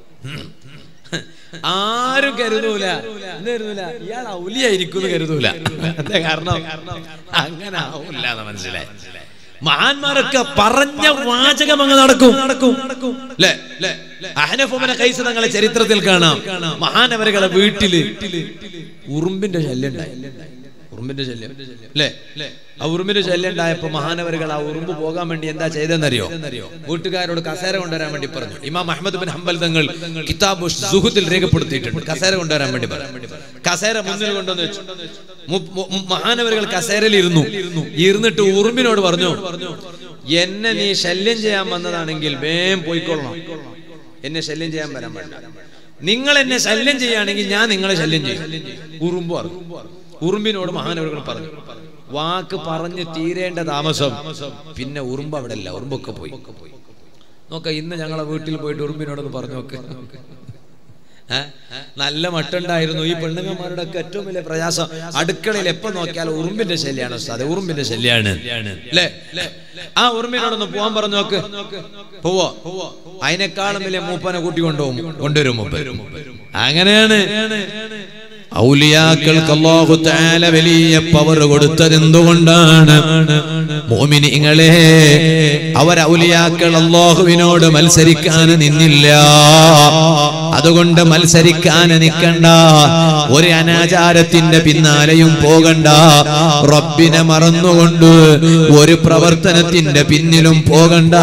ആരും കരുതൂല എന്ത് കരുതൂല ഇയാൾ ഔലിയായിരിക്കും എന്ന് കരുതൂല എന്താ കാരണം അങ്ങനെ ആവൂല എന്ന് മനസ്സിലായി മഹാന്മാരൊക്കെ പറഞ്ഞ വാചകം അങ്ങ് നടക്കും നടക്കും അല്ലേ അഹനഫുമനെ കൈസ് തങ്ങളെ ചരിത്രത്തിൽ കാണാം മഹാനവരുകളെ വീട്ടില് ഉറുമ്പിന്റെ ശല്യം ഉണ്ടായി ഉറുമ്പിന്റെ ശല്യം അല്ലേ ആ ഉറുമ്പിന്റെ ശല്യം ഉണ്ടായപ്പോ മഹാനവരുകൾ ആ ഉറുമ്പ് പോകാൻ വേണ്ടി എന്താ ചെയ്തെന്നറിയോ വീട്ടുകാരോട് കസേര കൊണ്ടുവരാൻ വേണ്ടി പറഞ്ഞു ഇമാം അഹമ്മദ് ബിൻ ഹംബൽ തങ്ങൾ കിതാബ് സുഹുദിൽ രേഖപ്പെടുത്തിയിട്ടുണ്ട് കസേര കൊണ്ടുവരാൻ വേണ്ടി പറഞ്ഞു കസേര മുന്നിൽ കൊണ്ടുവന്ന് വെച്ചു മു- മു- മഹാനവരുകൾ കസേരയിൽ ഇരുന്നു ഇരുന്നിട്ട് ഉറുമ്പിനോട് പറഞ്ഞു എന്നെ നീ ശല്യം ചെയ്യാൻ വന്നതാണെങ്കിൽ വേം പോയിക്കൊള്ളണം എന്നെ ശല്യം ചെയ്യാൻ വരാൻ പാടില്ല നിങ്ങൾ എന്നെ ശല്യം ചെയ്യുകയാണെങ്കിൽ ഞാൻ നിങ്ങളെ ശല്യം ചെയ്യും ഉറുമ്പ് പറഞ്ഞു ഉറുമ്പിനോട് മഹാനവരുകൾ പറഞ്ഞു വാക്ക് പറഞ്ഞ് തീരേണ്ട താമസം പിന്നെ ഉറുമ്പ് അവിടെ അല്ല ഉറുമ്പൊക്കെ പോയി നോക്ക ഇന്ന് ഞങ്ങളെ വീട്ടിൽ പോയിട്ട് ഉറുമ്പിനോടൊന്ന് പറഞ്ഞു നോക്ക് ഏ? നല്ല മട്ടുണ്ടായിരുന്നു ഈ പെണ്ണുങ്ങന്മാരുടെ ഒക്കെ ഏറ്റവും വലിയ പ്രയാസം അടുക്കളയിൽ എപ്പോ നോക്കിയാൽ ഉറുമ്പിന്റെ ശല്യാണ് ഉസ്താദ് ഉറുമ്പിന്റെ ശല്യാണ് അല്ലേ ആ ഉറുമ്പിനോടൊന്ന് പോവാൻ പറഞ്ഞു നോക്ക് പോവോ അതിനേക്കാളും വലിയ മൂപ്പനെ കൂട്ടി കൊണ്ടുപോകും കൊണ്ടുവരും മൂപ്പൻ അങ്ങനെയാണ് ഔലിയാക്കൾക്ക് അല്ലാഹു തആല വലിയ പവർ കൊടുത്തത് എന്തുകൊണ്ടാണ് മോമിനിങ്ങളെ അവർ ഔലിയാക്കൾ അല്ലാഹുവിനോട് മത്സരിക്കാൻ നിന്നില്ല അതുകൊണ്ട് മത്സരിക്കാൻ നിൽക്കണ്ട ഒരു അനാചാരത്തിന്റെ പിന്നാലെയും പോകണ്ട റബ്ബിനെ മറന്നുകൊണ്ട് ഒരു പ്രവർത്തനത്തിന്റെ പിന്നിലും പോകണ്ട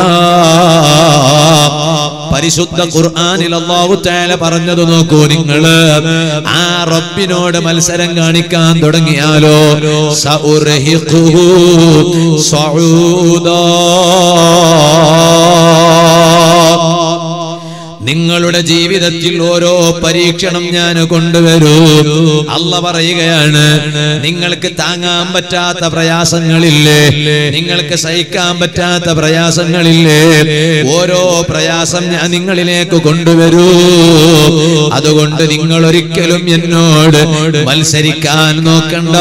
പരിശുദ്ധ ഖുർആനിൽ അല്ലാഹു തആല പറഞ്ഞത് നോക്കൂ നിങ്ങള് ആ റബ്ബിനോട് മത്സരം കാണിക്കാൻ തുടങ്ങിയാലോ സഉർഹിഖുഹു സഊദാ നിങ്ങളുടെ ജീവിതത്തിൽ ഓരോ പരീക്ഷണം ഞാൻ കൊണ്ടുവരൂ അല്ല പറയുകയാണ് നിങ്ങൾക്ക് താങ്ങാൻ പറ്റാത്ത പ്രയാസങ്ങളില്ലേ നിങ്ങൾക്ക് സഹിക്കാൻ പറ്റാത്ത പ്രയാസങ്ങളില്ലേ ഓരോ പ്രയാസം ഞാൻ നിങ്ങളിലേക്ക് കൊണ്ടുവരൂ അതുകൊണ്ട് നിങ്ങൾ ഒരിക്കലും എന്നോട് മത്സരിക്കാൻ നോക്കണ്ട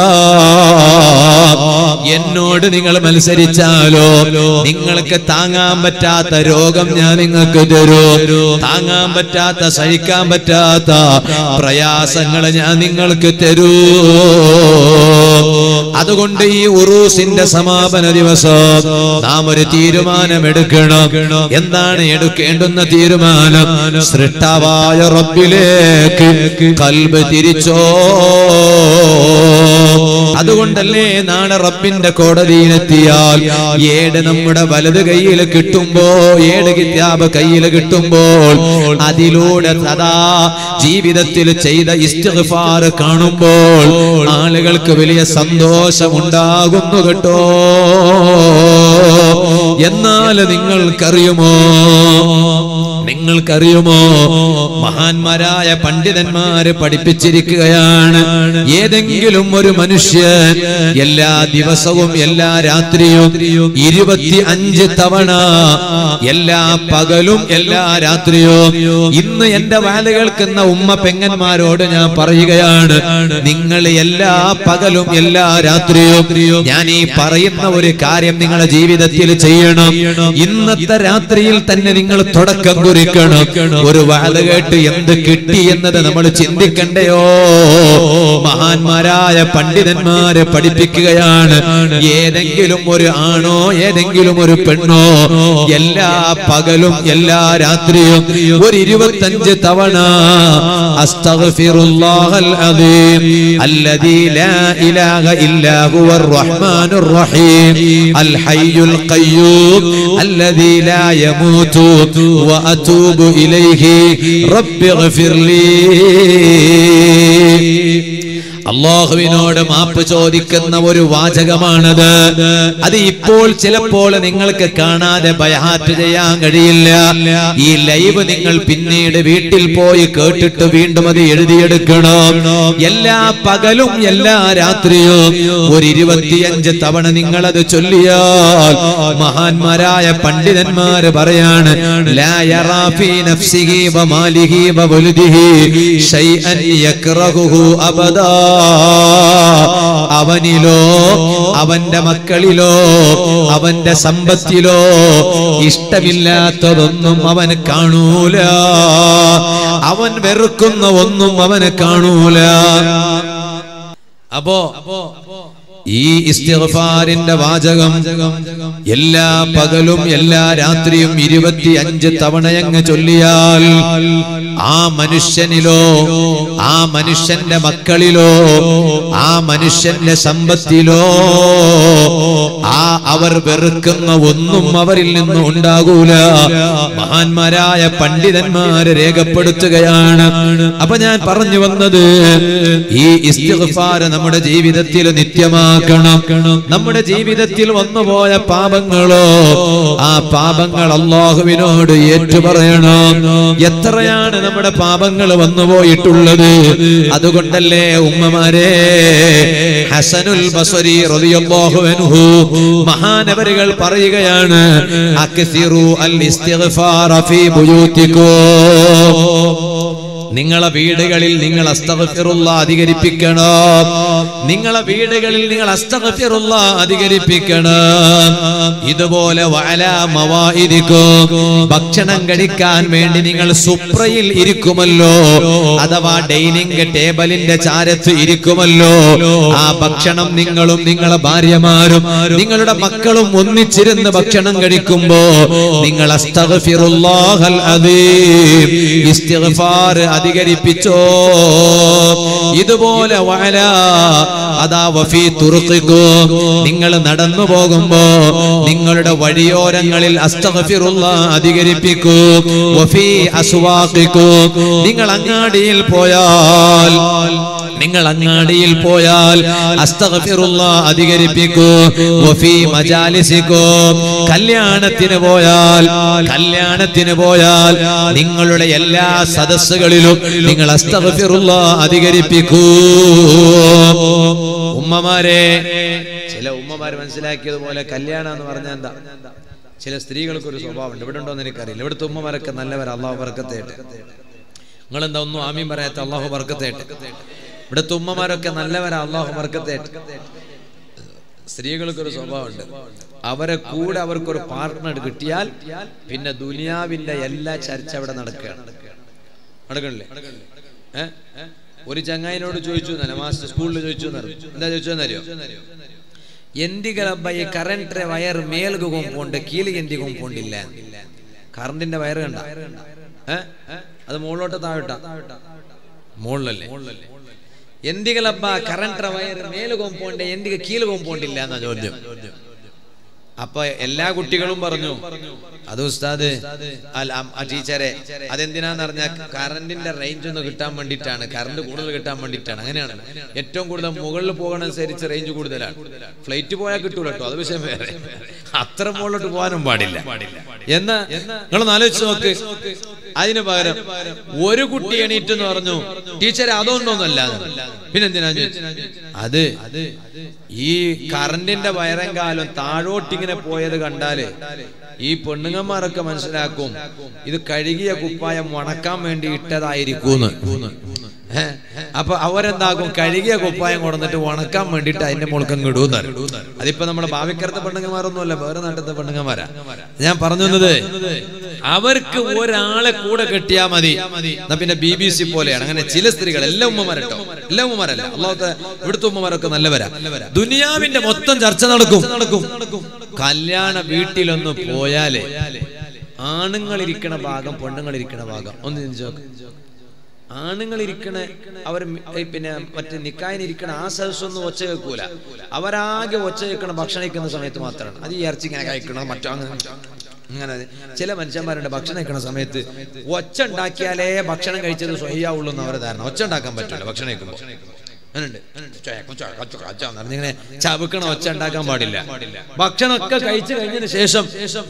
എന്നോട് നിങ്ങൾ മത്സരിച്ചാലോ നിങ്ങൾക്ക് താങ്ങാൻ പറ്റാത്ത രോഗം ഞാൻ നിങ്ങൾക്ക് തരൂ താങ്ങാൻ പറ്റാത്ത സഹിക്കാൻ പറ്റാത്ത പ്രയാസങ്ങൾ ഞാൻ നിങ്ങൾക്ക് തരൂ അതുകൊണ്ട് ഈ ഉറൂസിന്റെ സമാപന ദിവസം നാം ഒരു തീരുമാനം എടുക്കണം എന്താണ് എടുക്കേണ്ടുന്ന തീരുമാനം സൃഷ്ടാവായ റബ്ബിലേക്ക് കൽബ് തിരിച്ചോ അതുകൊണ്ടല്ലേ നാളെ റബ്ബിന്റെ കോടതിയിലെത്തിയാൽ ഏട് നമ്മുടെ വലത് കയ്യിൽ കിട്ടുമ്പോ ഏട് കിതാബ് കയ്യിൽ കിട്ടുമ്പോൾ അതിലൂടെ സദാ ജീവിതത്തിൽ ചെയ്ത ഇസ്തിഗ്ഫാർ കാണുമ്പോൾ ആളുകൾക്ക് വലിയ സന്തോഷമുണ്ടാകുന്നു കേട്ടോ എന്നാൽ നിങ്ങൾക്കറിയുമോ നിങ്ങൾക്കറിയുമോ മഹാന്മാരായ പണ്ഡിതന്മാര് പഠിപ്പിച്ചിരിക്കുകയാണ് ഏതെങ്കിലും ഒരു മനുഷ്യൻ എല്ലാ ദിവസവും എല്ലാ രാത്രിയും ഇരുപത്തി അഞ്ച് തവണ എല്ലാ പകലും എല്ലാ രാത്രിയും ഇന്ന് എന്റെ വാല് കേൾക്കുന്ന ഉമ്മ പെങ്ങന്മാരോട് ഞാൻ പറയുകയാണ് നിങ്ങൾ എല്ലാ പകലും എല്ലാ രാത്രിയും ഞാൻ ഈ പറയുന്ന ഒരു കാര്യം നിങ്ങളുടെ ജീവിതത്തിൽ ചെയ്യണം ഇന്നത്തെ രാത്രിയിൽ തന്നെ നിങ്ങൾ തുടക്കം കുറിക്കണം ഒരു വാല് കേട്ട് എന്ത് കിട്ടി എന്നത് നമ്മൾ ചിന്തിക്കണ്ടയോ മഹാന്മാരായ പണ്ഡിതന്മാരെ പഠിപ്പിക്കുകയാണ് ഏതെങ്കിലും ഒരു ആണോ ഏതെങ്കിലും ഒരു പെണ്ണോ എല്ലാ പകലും എല്ലാ രാത്രിയും ഒരു ഇരുപത്തഞ്ച് തവണ അസ്തഗ്ഫിറുല്ലാഹൽ അദീം അല്ലദീ ലാ ഇലാഹ ഇല്ലാ ഹുവർ റഹ്മാനുർ റഹീം അൽ ഹയ്യുൽ ഖയ്യൂം അല്ലദീ ലാ യമൂതു വഅതൂബു ഇലൈഹി റബ്ബി ഇഗ്ഫിർ ലീ അള്ളാഹുവിനോട് മാപ്പ് ചോദിക്കുന്ന ഒരു വാചകമാണത് അത് ഇപ്പോൾ ചിലപ്പോൾ നിങ്ങൾക്ക് കാണാതെ ബയാറ്റ് ചെയ്യാൻ കഴിയില്ല ഈ ലൈവ് നിങ്ങൾ പിന്നീട് വീട്ടിൽ പോയി കേട്ടിട്ട് വീണ്ടും അത് എഴുതിയെടുക്കണം എല്ലാ പകലും എല്ലാ രാത്രിയും ഒരു ഇരുപത്തിയഞ്ച് തവണ നിങ്ങൾ അത് ചൊല്ലിയാൽ മഹാന്മാരായ പണ്ഡിതന്മാര് പറയാണ് ലാ യറാ ഫീ നഫ്സിഹി വമാലിഹി വവലുദിഹി ശൈഅൻ യക്റഹുഹു അബദാ അവനിലോ അവന്റെ മക്കളിലോ അവന്റെ സമ്പത്തിലോ ഇഷ്ടമില്ലാത്തതൊന്നും അവൻ കാണൂല അവൻ വെറുക്കുന്ന ഒന്നും അവന് കാണൂല അപ്പോ ഈ ഇസ്തിഗ്ഫാറിന്റെ വാചകം എല്ലാ പകലും എല്ലാ രാത്രിയും ഇരുപത്തി അഞ്ച് തവണയങ്ങ് ചൊല്ലിയാൽ ആ മനുഷ്യനിലോ ആ മനുഷ്യന്റെ മക്കളിലോ ആ മനുഷ്യന്റെ സമ്പത്തിലോ ആ അവർ വെറുക്കുന്ന ഒന്നും അവരിൽ നിന്നും ഉണ്ടാകൂല മഹാന്മാരായ പണ്ഡിതന്മാര് രേഖപ്പെടുത്തുകയാണ് അപ്പൊ ഞാൻ പറഞ്ഞു വന്നത് ഈ ഇസ്തിഗ്ഫാർ നമ്മുടെ ജീവിതത്തിൽ നിത്യമാക്കണം നമ്മുടെ ജീവിതത്തിൽ വന്നുപോയ പാപങ്ങളോ ആ പാപങ്ങൾ അള്ളാഹുവിനോട് ഏറ്റുപറയണം എത്രയാണ് നമ്മുടെ പാപങ്ങൾ വന്നുപോയിട്ടുള്ളത് അതുകൊണ്ടല്ലേ ഉമ്മമാരെ ഹസനുൽ ബസരി റളിയല്ലാഹു അൻഹു മഹാനവരുകൾ പറയുകയാണ് അക്സിറു അൽ ഇസ്തിഗ്ഫാറ ഫീ ബുയൂത്തിക്കും നിങ്ങളെ വീടുകളിൽ നിങ്ങൾ അസ്തഗ്ഫിറുള്ള അധികരിപ്പിക്കണം നിങ്ങളെ വീടുകളിൽ നിങ്ങൾ അസ്തഗ്ഫിറുള്ള അധികരിപ്പിക്കണം ഇതുപോലെ വഅല മവാഇദിക്കും ഭക്ഷണം കഴിക്കാൻ വേണ്ടി നിങ്ങൾ സുപ്രയിൽ ഇരിക്കുമല്ലോ അഥവാ ഡൈനിങ് ടേബിളിന്റെ ചാരത്ത് ഇരിക്കുമല്ലോ ആ ഭക്ഷണം നിങ്ങളും നിങ്ങളെ ഭാര്യമാരും നിങ്ങളുടെ മക്കളും ഒന്നിച്ചിരുന്ന് ഭക്ഷണം കഴിക്കുമ്പോ നിങ്ങൾ അസ്തഗ്ഫിറുല്ലാഹൽ അദീം ഇസ്തിഗ്ഫാർ അധികരിപ്പിച്ചോ ഇതുപോലെ വഅല അതാ വഫീ തുറുഖിക്കും നിങ്ങൾ നടന്നു പോകുമ്പോ നിങ്ങളുടെ വഴിയോരങ്ങളിൽ അസ്തഗ്ഫിറുള്ള അധികരിപ്പിക്കൂ വഫീ അസ്വാഖിക്കും നിങ്ങൾ അങ്ങാടിയിൽ പോയാൽ നിങ്ങൾ അങ്ങാടിയിൽ പോയാൽ അസ്തഗ്ഫിറുള്ള അധികരിപ്പിക്കൂ വഫീ മജാലിസിക്കും കല്യാണത്തിന് പോയാൽ കല്യാണത്തിന് പോയാൽ നിങ്ങളുടെ എല്ലാ സദസ്സുകളിലും നിങ്ങൾ അസ്തഗ്ഫിറുള്ള അധികരിപ്പിക്കൂ ഉമ്മമാരെ ചില ഉമ്മമാർ മനസ്സിലാക്കിയതുപോലെ കല്യാണം എന്ന് പറഞ്ഞാൽ എന്താ ചില സ്ത്രീകൾക്ക് ഒരു സ്വഭാവമുണ്ട് ഇവിടെ ഉണ്ടോ എന്ന് എനിക്കറിയില്ല ഇവിടുത്തെ ഉമ്മമാരൊക്കെ നല്ലവർ അള്ളാഹു ബർക്കത്തേട്ടെ നിങ്ങളെന്താ ഒന്നും ആമീൻ പറയാത്ത അള്ളാഹു ബർക്കത്തേട്ടെ ഇവിടുത്തെ ഉമ്മമാരൊക്കെ നല്ലവരാ അള്ളാഹു ബർക്കത്തേട്ടെ സ്ത്രീകൾക്കൊരു സ്വഭാവമുണ്ട് അവരെ കൂടെ അവർക്കൊരു പാർട്ട്ണർ കിട്ടിയാൽ പിന്നെ ദുനിയാവിന്റെ എല്ലാ ചർച്ച അവിടെ നടക്കുകയാണ് നടക്കണില്ലേ ഏ? ഒരു ചങ്ങായിനോട് ചോദിച്ചു എന്നല്ല മാസ്റ്റർ സ്കൂളിൽ ചോദിച്ചു എന്നറിയോ എന്താ ചോദിച്ചെന്നറിയോ എന്തികളപ്പ ഈ കറണ്ട് വയർ മേൽക്ക് കൊമ്പോണ്ട് കീല് എന്തി കൊമ്പോണ്ടില്ല കറണ്ടിന്റെ വയർ കണ്ട ഏ? അത് മുകളിലോട്ട് താഴോട്ടാ മുകളിലല്ലേ എന്തികളപ്പ കറണ്ട് വയർ മേല് കൊമ്പോണ്ട് എന്തിക കീല് കൊമ്പോണ്ടില്ല എന്നാ ചോദ്യം അപ്പൊ എല്ലാ കുട്ടികളും പറഞ്ഞു അത് ഉസ്താദ് അല്ല അം- ആ ടീച്ചറെ അതെന്തിനാന്ന് പറഞ്ഞാൽ കറണ്ടിന്റെ റേഞ്ച് ഒന്ന് കിട്ടാൻ വേണ്ടിയിട്ടാണ് കറണ്ട് കൂടുതൽ കിട്ടാൻ വേണ്ടിയിട്ടാണ് അങ്ങനെയാണ് ഏറ്റവും കൂടുതൽ മുകളിൽ പോകണനുസരിച്ച് റേഞ്ച് കൂടുതലാണ് ഫ്ലൈറ്റ് പോയാൽ കിട്ടൂല കേട്ടോ അത് വിഷയം വേറെ അത്ര മുകളിലോട്ട് പോകാനും പാടില്ല എന്നാ നിങ്ങൾ ആലോചിച്ച് നോക്ക് അതിന് പകരം ഒരു കുട്ടി എണീറ്റ് എന്ന് പറഞ്ഞു ടീച്ചറെ അതൊന്നൊന്നല്ല പിന്നെന്തിനാ ചോദിച്ചു അത് ഈ കറണ്ടിന്റെ വയറം കാലം താഴോട്ടിങ്ങനെ പോയത് കണ്ടാല് ഈ പെണ്ണുങ്ങന്മാരൊക്കെ മനസ്സിലാക്കും ഇത് കഴുകിയ കുപ്പായം ഉണക്കാൻ വേണ്ടി ഇട്ടതായിരിക്കും അപ്പൊ അവരെന്താക്കും കഴുകിയ കുപ്പായം കൊടുന്നിട്ട് ഉണക്കാൻ വേണ്ടിട്ട് അതിന്റെ മുളക്കം കിടൂന്ന് അതിപ്പോ നമ്മുടെ ഭാവിക്കരത്തെ പെണ്ണുങ്ങന്മാരൊന്നുമല്ല വേറെ നാട്ടിലത്തെ പെണ്ണുങ്ങന്മാരാ ഞാൻ പറഞ്ഞു വന്നത് അവർക്ക് ഒരാളെ കൂടെ കെട്ടിയാ മതി എന്നാ പിന്നെ ബി ബി സി പോലെയാണ് അങ്ങനെ ചില സ്ത്രീകൾ എല്ലാ ഉമ്മമാരട്ടോ എല്ലാ ഉമ്മമാരല്ല അള്ളാഹത്തെ ഇവിടുത്തെ ഉമ്മമാരൊക്കെ നല്ലവരാ ദുനിയാവിന്റെ മൊത്തം ചർച്ച നടക്കും നടക്കും കല്യാണ വീട്ടിലൊന്ന് പോയാല് ആണുങ്ങൾ ഇരിക്കണ ഭാഗം പെണ്ണുങ്ങൾ ഇരിക്കണ ഭാഗം ഒന്ന് ചിന്തിച്ച് നോക്ക് ആണുങ്ങൾ ഇരിക്കണ അവർ മി- ഏ, പിന്നെ മറ്റേ നിക്കായിനിരിക്കണ ആ സദസ്സൊന്നും ഒച്ച കേൾക്കൂല അവരാകെ ഒച്ച കേൾക്കണ ഭക്ഷണം കഴിക്കുന്ന സമയത്ത് മാത്രമാണ് അത് ഈ ഇറച്ചി ഇങ്ങനെ കഴിക്കണം മറ്റോ അങ്ങനെ അങ്ങനെ ചില മനുഷ്യന്മാരുണ്ട് ഭക്ഷണം കഴിക്കണ സമയത്ത് ഒച്ച ഉണ്ടാക്കിയാലേ ഭക്ഷണം കഴിച്ചത് സ്വയ്യാവുള്ളൂ എന്ന് അവരെ ധാരണ ഒച്ച ഉണ്ടാക്കാൻ പറ്റില്ല ഭക്ഷണം കഴിക്കുമ്പോൾ അങ്ങനുണ്ട് ഇങ്ങനെ ചവക്കണ ഒച്ച ഉണ്ടാക്കാൻ പാടില്ല ഭക്ഷണമൊക്കെ കഴിച്ചു കഴിഞ്ഞതിന് ശേഷം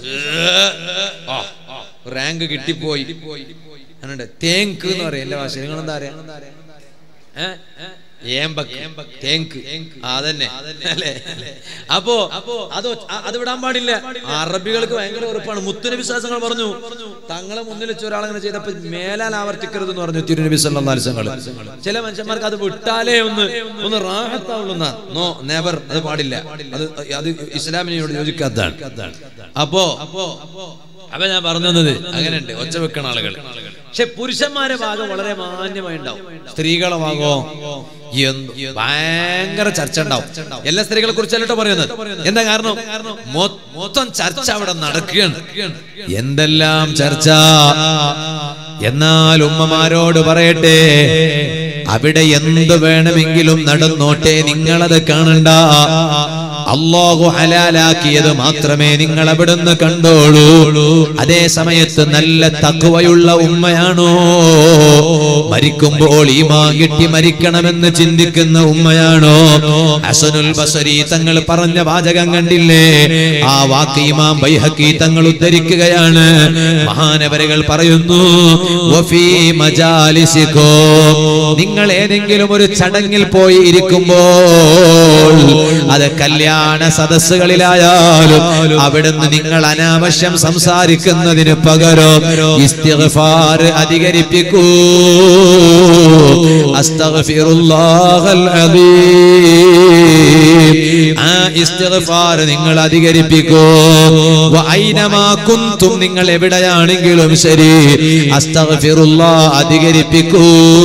ആ, റാങ്ക് കിട്ടിപ്പോയി അങ്ങനുണ്ട് തേങ്ക് എന്ന് പറയും എല്ലാ ഭാഷ നിങ്ങൾ എന്താ പറയാ ഏ? ഏമ്പക്ക് തേങ്ക് ആ, അതന്നെ അല്ലേ അപ്പോ അത് ഒ- അ- അത് വിടാൻ പാടില്ല അറബികൾക്ക് ഭയങ്കര ഉറപ്പാണ് മുത്തുന വിശ്വാസങ്ങൾ പറഞ്ഞു തങ്ങളെ മുന്നിൽ വെച്ച് ഒരാളങ്ങനെ ചെയ്തപ്പോ മേലാൽ ആവർത്തിക്കരുത് എന്ന് പറഞ്ഞു തിരുനബി സല്ലാസ്ങ്ങൾ ചില മനുഷ്യന്മാർക്ക് അത് വിട്ടാലേ ഒന്ന് ഒന്ന് റാഹത്താവുള്ള നോ നെവർ അത് പാടില്ല അത് അത് ഇസ്ലാമിനോട് യോജിക്കാത്തതാണ് അപ്പോ അപ്പൊ ഞാൻ പറഞ്ഞത് അങ്ങനെയുണ്ട് ഒച്ച വെക്കണ ആളുകൾ പക്ഷെ പുരുഷന്മാരെ ഭാഗം വളരെ മാന്യമായി ഉണ്ടാവും സ്ത്രീകളെ ഭാഗമോ എന്ത് ഭയങ്കര ചർച്ച ഉണ്ടാവും എല്ലാ സ്ത്രീകളെ കുറിച്ചല്ലോ പറയുന്നത് എന്താ കാരണം മൊ- മൊത്തം ചർച്ച അവിടെ നടക്കുകയാണ് എന്തെല്ലാം ചർച്ച എന്നാൽ ഉമ്മമാരോട് പറയട്ടെ അവിടെ എന്ത് വേണമെങ്കിലും നടന്നോട്ടെ നിങ്ങളത് കാണണ്ട അള്ളാഹു ഹലാലാക്കിയത് മാത്രമേ നിങ്ങൾ അവിടുന്ന് കണ്ടോളൂ അതേ സമയത്ത് നല്ല തക്കുവയുള്ള ഉമ്മയാണോ മരിക്കുമ്പോൾ ഈമാ കിട്ടി മരിക്കണമെന്ന് ചിന്തിക്കുന്ന ഉമ്മയാണോ ഹസനുൽ ബസരി തങ്ങൾ പറഞ്ഞ വാചകം കണ്ടില്ലേ ആ വാക്ക് ഇമാം ബൈഹക്കി തങ്ങൾ ഉദ്ധരിക്കുകയാണ് മഹാനവരകൾ പറയുന്നു വഫീ മജാലിസിക്കോ നിങ്ങൾ ഏതെങ്കിലും ഒരു ചടങ്ങിൽ പോയി ഇരിക്കുമ്പോൾ അത് കല്യാണ കല്യാണ സദസ്സുകളിലായാലും അവിടുന്ന് നിങ്ങൾ അനാവശ്യം സംസാരിക്കുന്നതിന് പകരം ഇസ്തിഗ്ഫാർ അധികരിപ്പിക്കൂ അസ്തഗ്ഫിറുല്ലാഹൽ അദീം ആ ഇസ്തിഗ്ഫാർ നിങ്ങൾ അധികരിപ്പിക്കൂ വഅൈനമാ കുന്തും നിങ്ങൾ എവിടെയാണെങ്കിലും ശരി അസ്തഗ്ഫിറുല്ലാ അധികരിപ്പിക്കൂ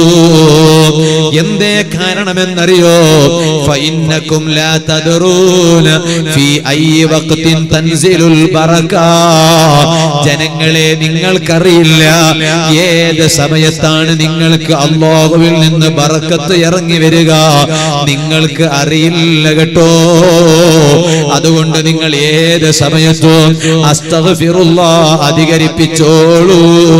എന്തേ കാരണമെന്നറിയോ ഫഇന്നകും ലാ തദ്റൂന ഫീ അയ്യി വഖ്തിൻ തൻസിലുൽ ബറക ജനങ്ങളെ നിങ്ങൾക്കറിയില്ല ഏത് സമയത്താണ് നിങ്ങൾക്ക് അള്ളാഹുവിൽ നിന്ന് ബറക്കത്ത് ഇറങ്ങി വരിക നിങ്ങൾക്ക് അറിയില്ല കേട്ടോ അതുകൊണ്ട് നിങ്ങൾ ഏത് സമയത്തും അസ്തഗ്ഫിറുള്ള അധികരിപ്പിച്ചോളൂ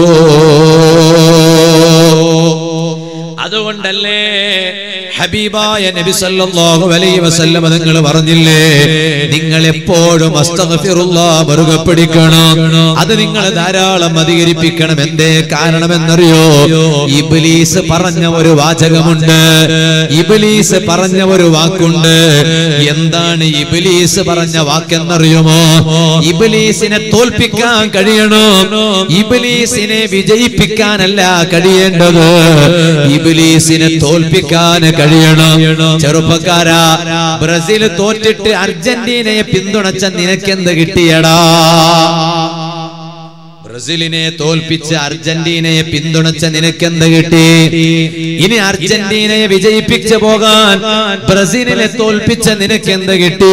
അതുകൊണ്ടല്ലേ ഹബീബായ നബി സല്ലല്ലാഹു അലൈഹി വസല്ലം നിങ്ങൾ പറഞ്ഞില്ലേ നിങ്ങൾ എപ്പോഴും അസ്തഗ്ഫിറുല്ലാഹ് മുറുകെ പിടിക്കണം അത് നിങ്ങൾ ധാരാളം അധികരിപ്പിക്കണം എന്തേ കാരണമെന്നറിയോ ഇബ്ലീസ് പറഞ്ഞ ഒരു വാചകമുണ്ട് ഇബ്ലീസ് പറഞ്ഞ ഒരു വാക്കുണ്ട് എന്താണ് ഇബ്ലീസ് പറഞ്ഞ വാക്കെന്നറിയുമോ ഇബ്ലീസിനെ തോൽപ്പിക്കാൻ കഴിയണോ ഇബ്ലീസിനെ വിജയിപ്പിക്കാനല്ല കഴിയേണ്ടത് ഇബ്ലീസിനെ തോൽപ്പിക്കാൻ കഴിയണം ചെറുപ്പക്കാരാ ബ്രസീൽ തോറ്റിട്ട് അർജന്റീനയെ പിന്തുണച്ച നിനക്കെന്ത് കിട്ടിയടാ ബ്രസീലിനെ തോൽപ്പിച്ച് അർജന്റീനയെ പിന്തുണച്ച നിനക്കെന്ത് കിട്ടി ഇനി അർജന്റീനയെ വിജയിപ്പിച്ചു പോകാൻ ബ്രസീലിനെ തോൽപ്പിച്ച നിനക്കെന്ത് കിട്ടി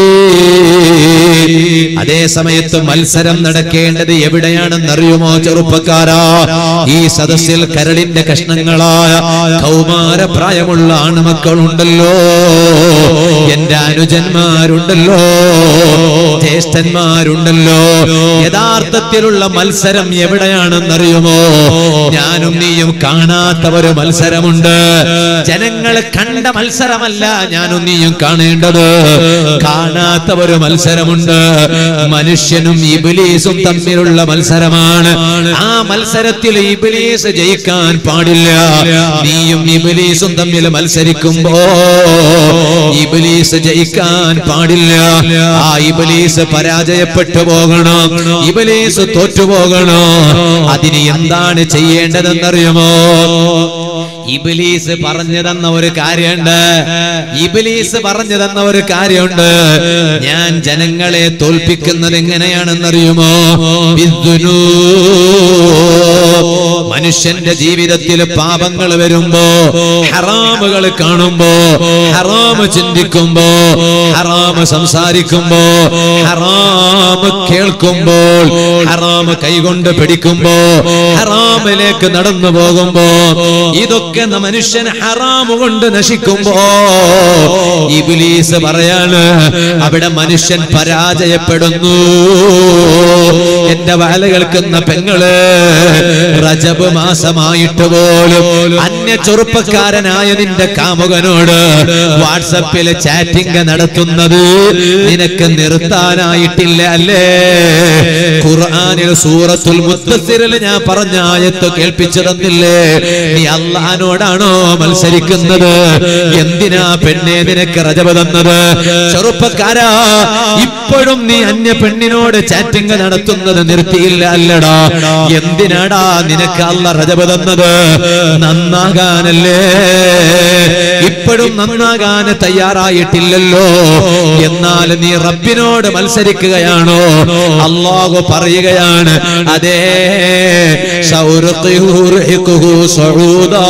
അതേ സമയത്ത് മത്സരം നടക്കേണ്ടത് എവിടെയാണെന്നറിയുമോ ചെറുപ്പക്കാരാ ഈ സദസ്സിൽ കരളിന്റെ കഷ്ണങ്ങളായ കൗമാരപ്രായമുള്ള ആൺമക്കളുണ്ടല്ലോ എന്റെ അനുജന്മാരുണ്ടല്ലോ ജ്യേഷ്ഠന്മാരുണ്ടല്ലോ യഥാർത്ഥത്തിലുള്ള മത്സരം എവിടെയാണെന്നറിയുമോ ഞാനും നീയും കാണാത്ത ഒരു മത്സരമുണ്ട് ജനങ്ങൾ കണ്ട മത്സരമല്ല ഞാനും നീയും കാണേണ്ടത് കാണാത്ത ഒരു മത്സരമുണ്ട് മനുഷ്യനും ഇബിലീസും തമ്മിലുള്ള മത്സരമാണ് ആ മത്സരത്തിൽ ഇബിലീസ് ജയിക്കാൻ പാടില്ല നീയും ഇബിലീസും തമ്മിൽ മത്സരിക്കുമ്പോ ഇബിലീസ് ജയിക്കാൻ പാടില്ല ആ ഇബിലീസ് പരാജയപ്പെട്ടു പോകണം ഇബിലീസ് തോറ്റുപോകണോ അതിന് എന്താണ് ചെയ്യേണ്ടതെന്നറിയുമോ ഇബിലീസ് പറഞ്ഞു തന്ന ഒരു കാര്യമുണ്ട് ഇബിലീസ് പറഞ്ഞു തന്ന ഒരു കാര്യമുണ്ട് ഞാൻ ജനങ്ങളെ തോൽപ്പിക്കുന്നത് എങ്ങനെയാണെന്നറിയുമോ ബിദ്ദുനൂ. മനുഷ്യന്റെ ജീവിതത്തിൽ പാപങ്ങൾ വരുമ്പോ ഹറാമുകൾ കാണുമ്പോ ഹറാമ് ചിന്തിക്കുമ്പോ ഹറാമ് സംസാരിക്കുമ്പോ ഹറാമ് കേൾക്കുമ്പോൾ ഹറാമ് കൈകൊണ്ട് പിടിക്കുമ്പോ ഹറാമിലേക്ക് നടന്നു പോകുമ്പോ ഇതൊക്കെ ന- മനുഷ്യൻ ഹറാമ് കൊണ്ട് നശിക്കുമ്പോ ഇബിലീസ് പറയാണ് അവിടെ മനുഷ്യൻ പരാജയപ്പെടുന്നു എന്റെ വയല കേൾക്കുന്ന പെങ്ങള് റജബ് മാസമായിട്ട് പോലും അന്യ ചെറുപ്പക്കാരനായ നിന്റെ കാമുകനോട് വാട്സപ്പിൽ ചാറ്റിംഗ് നടത്തുന്നത് നിനക്ക് നിർത്താനായിട്ടില്ല അല്ലേ ഖുർആനിൽ സൂറത്തുൽ മുത്തസിറിൽ ഞാൻ പറഞ്ഞ ആയത്ത് കേൾപ്പിച്ചു തന്നില്ലേ നീ അള്ളഹാനോടാണോ മത്സരിക്കുന്നത് എന്തിനാ പെണ്ണെ നിനക്ക് റജബ് തന്നത് ചെറുപ്പക്കാരാ ഇപ്പോഴും നീ അന്യ പെണ്ണിനോട് ചാറ്റിംഗ് നടത്തുന്നത് നിർത്തിയില്ല അല്ലടാ എന്തിനാടാ നിനക്ക് അല്ല റജബ് തന്നത് നന്നാകാനല്ലേ ഇപ്പോഴും നന്നാകാൻ തയ്യാറായിട്ടില്ലല്ലോ എന്നാൽ നീ റബ്ബിനോട് മത്സരിക്കുകയാണോ അള്ളാഹു പറയുകയാണ് അതേ സൗറുഖുഹു സഊദാ.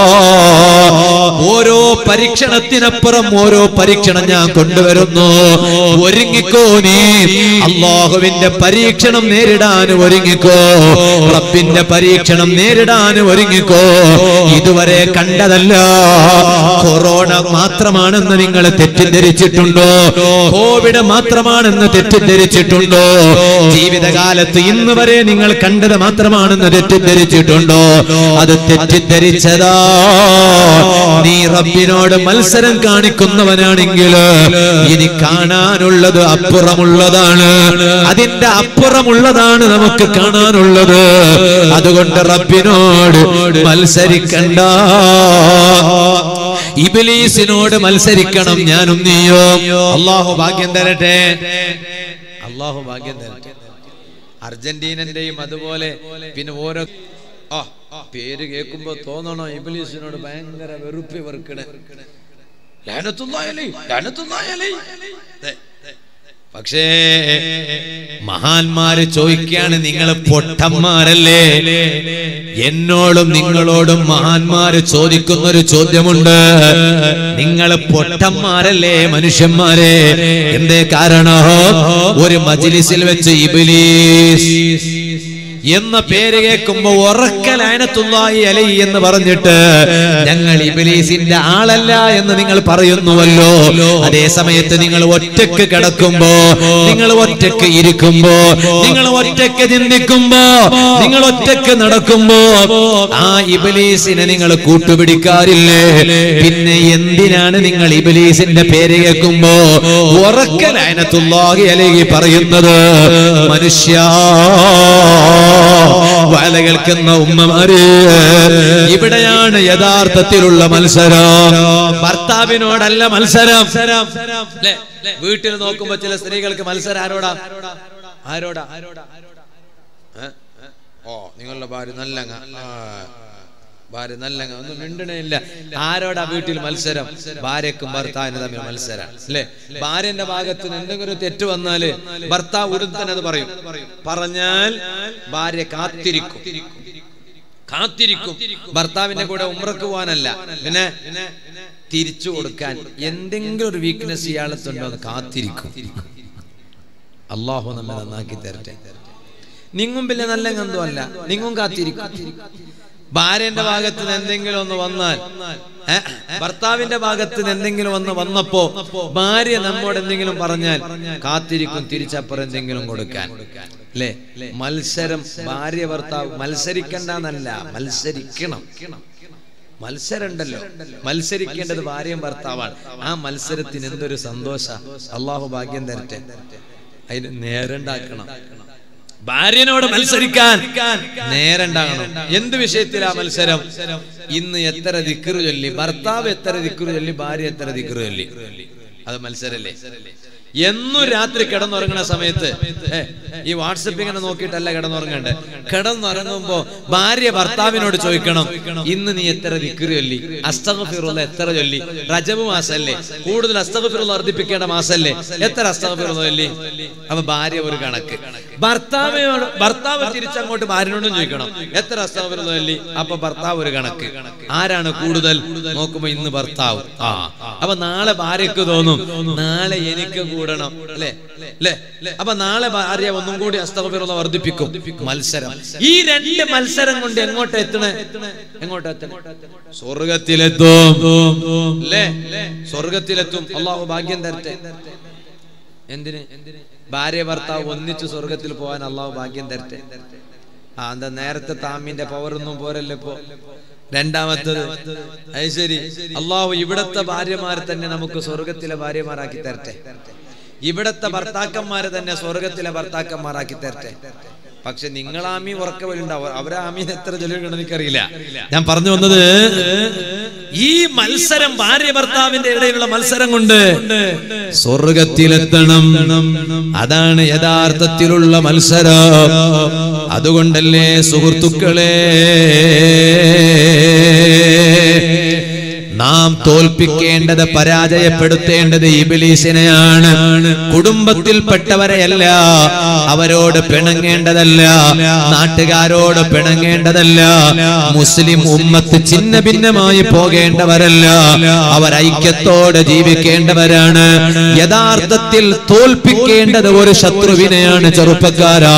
ഓരോ പരീക്ഷണത്തിനപ്പുറം ഓരോ പരീക്ഷണം ഞാൻ കൊണ്ടുവരുന്നു ഒരുങ്ങിക്കോ നീ അള്ളാഹുവിന്റെ പരീക്ഷണം നേരിടാൻ ഒരുങ്ങിക്കോ റബ്ബിന്റെ പരീക്ഷണം നേരിടാൻ ഒരുങ്ങിക്കോ ഇതുവരെ കണ്ടതല്ല കൊറോണ മാത്രമാണെന്ന് നിങ്ങൾ തെറ്റിദ്ധരിച്ചിട്ടുണ്ടോ കോവിഡ് മാത്രമാണെന്ന് തെറ്റിദ്ധരിച്ചിട്ടുണ്ടോ ജീവിതകാലത്ത് ഇന്ന് വരെ നിങ്ങൾ കണ്ടത് മാത്രമാണെന്ന് തെറ്റിദ്ധരിച്ചിട്ടുണ്ടോ അത് തെറ്റിദ്ധരിച്ചതാ നീ റബ്ബിനോട് മത്സരം കാണിക്കുന്നവനാണെങ്കിൽ ഇനി കാണാനുള്ളത് അപ്പുറമുള്ളതാണ് അതിന്റെ അപ്പുറമുള്ളതാണ് നമുക്ക് കാണാനുള്ളത് അതുകൊണ്ട് റബ്ബിനോട് മത്സരിക്കണ്ട ഇബിലീസിനോട് മത്സരിക്കണം ഞാനും നീയോ അള്ളാഹു ഭാഗ്യം തരട്ടെ അള്ളാഹു ഭാഗ്യം തരട്ടെ അർജന്റീനന്റെയും അതുപോലെ പിന്നെ ഓരോ ആ പേര് കേൾക്കുമ്പോ തോന്നണോ ഇബിലീസിനോട് ഭയങ്കര വെറുപ്പ് വെറുക്കണേ ലാനത്തുള്ളായലേ, ലാനത്തുള്ളായലേ. ദേ, പക്ഷേ മഹാന്മാര് ചോദിക്കാണ് നിങ്ങൾ പൊട്ടന്മാരല്ലേ എന്നോടും നിങ്ങളോടും മഹാന്മാര് ചോദിക്കുന്ന ഒരു ചോദ്യമുണ്ട് നിങ്ങൾ പൊട്ടന്മാരല്ലേ മനുഷ്യന്മാരെ എന്തേ കാരണോ ഒരു മജിലിസിൽ വെച്ച് ഇബിലീസ് എന്ന പേര് കേൾക്കുമ്പോ ഉറക്കലാനത്തുള്ളായി അലൈ എന്ന് പറഞ്ഞിട്ട് ഞങ്ങൾ ഇബിലീസിന്റെ ആളല്ല എന്ന് നിങ്ങൾ പറയുന്നുവല്ലോ അതേ സമയത്ത് നിങ്ങൾ ഒറ്റക്ക് കിടക്കുമ്പോ നിങ്ങൾ ഒറ്റക്ക് ഇരിക്കുമ്പോ നിങ്ങൾ ഒറ്റക്ക് ചിന്തിക്കുമ്പോ നിങ്ങൾ ഒറ്റക്ക് നടക്കുമ്പോ ആ ഇബിലീസിനെ നിങ്ങൾ കൂട്ടുപിടിക്കാറില്ലേ പിന്നെ എന്തിനാണ് നിങ്ങൾ ഇബിലീസിന്റെ പേര് കേൾക്കുമ്പോ ഉറക്കലാനത്തുള്ളാഹി അലൈഹി പറയുന്നത് മനുഷ്യ വല കേൾക്കുന്ന ഉമ്മമാര് ഇവിടെയാണ് യഥാർത്ഥത്തിലുള്ള മത്സരം ഭർത്താവിനോടല്ല മത്സരം ല്ലേ? വീട്ടിൽ നോക്കുമ്പോ ചില സ്ത്രീകൾക്ക് മത്സരം ആരോടാ ആരോടാ ഏ? ഏ? ഓ നിങ്ങളുടെ ഭാര്യ നല്ല ഭാര്യ നല്ല ഒന്നും മിണ്ടണേ ഇല്ല ആരോടാ വീട്ടിൽ മത്സരം ഭാര്യക്കും ഭർത്താവിന് തമ്മിൽ മത്സരം അല്ലേ ഭാര്യന്റെ ഭാഗത്ത് നിന്ന് എന്തെങ്കിലും ഒരു തെറ്റ് വന്നാല് ഭർത്താവ് ഉടൻ തന്നെ അത് പറയും പറഞ്ഞാൽ ഭാര്യ കാത്തിരിക്കും കാത്തിരിക്കും ഭർത്താവിന്റെ കൂടെ ഉമ്രക്ക് പോകാനല്ല പിന്നെ തിരിച്ചു കൊടുക്കാൻ എന്തെങ്കിലും ഒരു വീക്ക്നെസ് ഇയാളത്തുണ്ടോ എന്ന് കാത്തിരിക്കും അള്ളാഹു നമ്മെ നന്നാക്കി തരട്ടെ നിങ്ങും പിന്നെ നല്ല ഗന്ധം അല്ല നിങ്ങും കാത്തിരിക്കും ഭാര്യന്റെ ഭാഗത്ത് നിന്ന് എന്തെങ്കിലും ഒന്ന് വന്നാൽ ഏ, ഭർത്താവിന്റെ ഭാഗത്ത് നിന്ന് എന്തെങ്കിലും ഒന്ന് വന്നപ്പോ ഭാര്യ നമ്മോട് എന്തെങ്കിലും പറഞ്ഞാൽ കാത്തിരിക്കും തിരിച്ചപ്പുറം എന്തെങ്കിലും കൊടുക്കാൻ അല്ലേ മത്സരം ഭാര്യ ഭർത്താവ് മത്സരിക്കണ്ടെന്നല്ല മത്സരിക്കണം മത്സരം ഉണ്ടല്ലോ മത്സരിക്കേണ്ടത് ഭാര്യയും ഭർത്താവാണ് ആ മത്സരത്തിന് എന്തൊരു സന്തോഷ അള്ളാഹു ഭാഗ്യം തരട്ടെ അതിന് നേരണ്ടാക്കണം ഭാര്യനോട് മത്സരിക്കാൻ നേരണ്ടാകണം എന്ത് വിഷയത്തിലാ മത്സരം ഇന്ന് എത്ര ദിക്കറ് ചൊല്ലി ഭർത്താവ് എത്ര ദിക്കറ് ചൊല്ലി ഭാര്യ എത്ര ദിക്കറ് ചൊല്ലി അത് മത്സരല്ലേ എന്നും രാത്രി കിടന്നുറങ്ങുന്ന സമയത്ത് ഏ, ഈ വാട്സപ്പ് ഇങ്ങനെ നോക്കിയിട്ടല്ല കിടന്നുറങ്ങണ്ടേ കിടന്നുറങ്ങുമ്പോ ഭാര്യ ഭർത്താവിനോട് ചോദിക്കണം ഇന്ന് നീ എത്ര ദിക്കറ് ചൊല്ലി അസ്തഗഫിറുള്ള എത്ര ചൊല്ലി റജബ് മാസല്ലേ കൂടുതൽ അസ്തഗഫിറുള്ള വർദ്ധിപ്പിക്കേണ്ട മാസല്ലേ എത്ര അസ്തഗഫിറുള്ള ചൊല്ലി അപ്പൊ ഭാര്യ ഒരു കണക്ക് ഭർത്താവിനോട് ഭർത്താവ് തിരിച്ചങ്ങോട്ട് ഭാര്യനോടും ചോദിക്കണം എത്ര അസ്തഗഫിറുള്ള ചൊല്ലി അപ്പൊ ഭർത്താവ് ഒരു കണക്ക് ആരാണ് കൂടുതൽ നോക്കുമ്പോ ഇന്ന് ഭർത്താവ് ആ അപ്പൊ നാളെ ഭാര്യക്ക് തോന്നും നാളെ എനിക്ക് കൂടണം അല്ലേ അല്ലേ അപ്പൊ നാളെ ഭാര്യ ഒന്നും കൂടി അസ്തഗഫിറുള്ള വർദ്ധിപ്പിക്കും മത്സരം ഈ രണ്ട് മത്സരം കൊണ്ട് എങ്ങോട്ട് എത്തണേ എങ്ങോട്ട് എത്തണേ സ്വർഗത്തിലെത്തും അല്ലേ സ്വർഗത്തിലെത്തും അള്ളാഹു ഭാഗ്യം തരട്ടെ എന്തിന് ഭാര്യ ഭർത്താവ് ഒന്നിച്ച് സ്വർഗത്തിൽ പോകാൻ അള്ളാഹു ഭാഗ്യം തരട്ടെ ആ എന്താ നേരത്തെ താമിന്റെ പവറൊന്നും പോരല്ലോ ഇപ്പോ രണ്ടാമത്തത് അത് ശരി അള്ളാഹു ഇവിടത്തെ ഭാര്യമാരെ തന്നെ നമുക്ക് സ്വർഗത്തിലെ ഭാര്യമാരാക്കി തരട്ടെ ഇവിടത്തെ ഭർത്താക്കന്മാരെ തന്നെ സ്വർഗത്തിലെ ഭർത്താക്കന്മാരാക്കി തരട്ടെ പക്ഷെ നിങ്ങൾ ആമീൻ ഉറക്കവലുണ്ടാവും അവരെ ആമീൻ എത്ര ജലുണ്ടെന്ന് എനിക്കറിയില്ല ഞാൻ പറഞ്ഞു വന്നത് ഈ മത്സരം ഭാര്യ ഭർത്താവിന്റെ ഇടയിലുള്ള മത്സരം കൊണ്ട് സ്വർഗത്തിലെത്തണം അതാണ് യഥാർത്ഥത്തിലുള്ള മത്സരം അതുകൊണ്ടല്ലേ സുഹൃത്തുക്കളെ നാം തോൽപ്പിക്കേണ്ടത് പരാജയപ്പെടുത്തേണ്ടത് ഇബിലീസിനെയാണ് കുടുംബത്തിൽപ്പെട്ടവരെയല്ല അവരോട് പിണങ്ങേണ്ടതല്ല നാട്ടുകാരോട് പിണങ്ങേണ്ടതല്ല മുസ്ലിം ഉമ്മത്ത് ചിന്ന ഭിന്നമായി പോകേണ്ടവരല്ല അവർ ഐക്യത്തോടെ ജീവിക്കേണ്ടവരാണ് യഥാർത്ഥത്തിൽ തോൽപ്പിക്കേണ്ടത് ഒരു ശത്രുവിനെയാണ് ചെറുപ്പക്കാരാ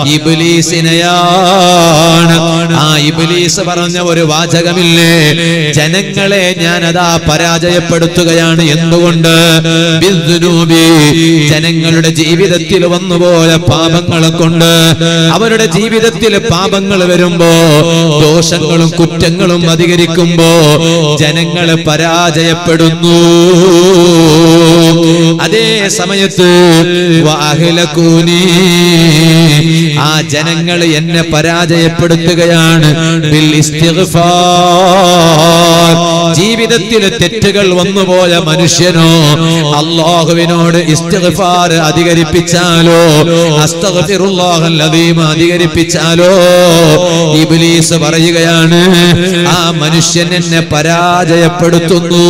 ഇബിലീസിനെയാണ് ആ ഇബിലീസ് പറഞ്ഞ ഒരു വാചകമില്ലേ ജനങ്ങളെ ഞാൻ അതാ പരാജയപ്പെടുത്തുകയാണ് എന്തുകൊണ്ട് ബിദ്ദുനൂബി. ജനങ്ങളുടെ ജീവിതത്തിൽ വന്നുപോയ പാപങ്ങളെ കൊണ്ട് അവരുടെ ജീവിതത്തിൽ പാപങ്ങൾ വരുമ്പോ ദോഷങ്ങളും കുറ്റങ്ങളും അധികരിക്കുമ്പോ ജനങ്ങൾ പരാജയപ്പെടുന്നു അതേ സമയത്ത് വാഹിലക്കൂനി ആ ജനങ്ങൾ എന്നെ പരാജയപ്പെടുത്തുകയാണ് ബിൽ ഇസ്തിഗ്ഫാർ. ജീവിതത്തിലെ തെറ്റുകൾ വന്നുപോയ മനുഷ്യനോ അള്ളാഹുവിനോട് ഇസ്തിഗ്ഫാർ അധികരിപ്പിച്ചാലോ അസ്തഗ്ഫിറുല്ലാഹൽ അദീം അധികരിപ്പിച്ചാലോ ഇബ്ലീസ് പറയുകയാണ് ആ മനുഷ്യൻ എന്നെ പരാജയപ്പെടുത്തുന്നു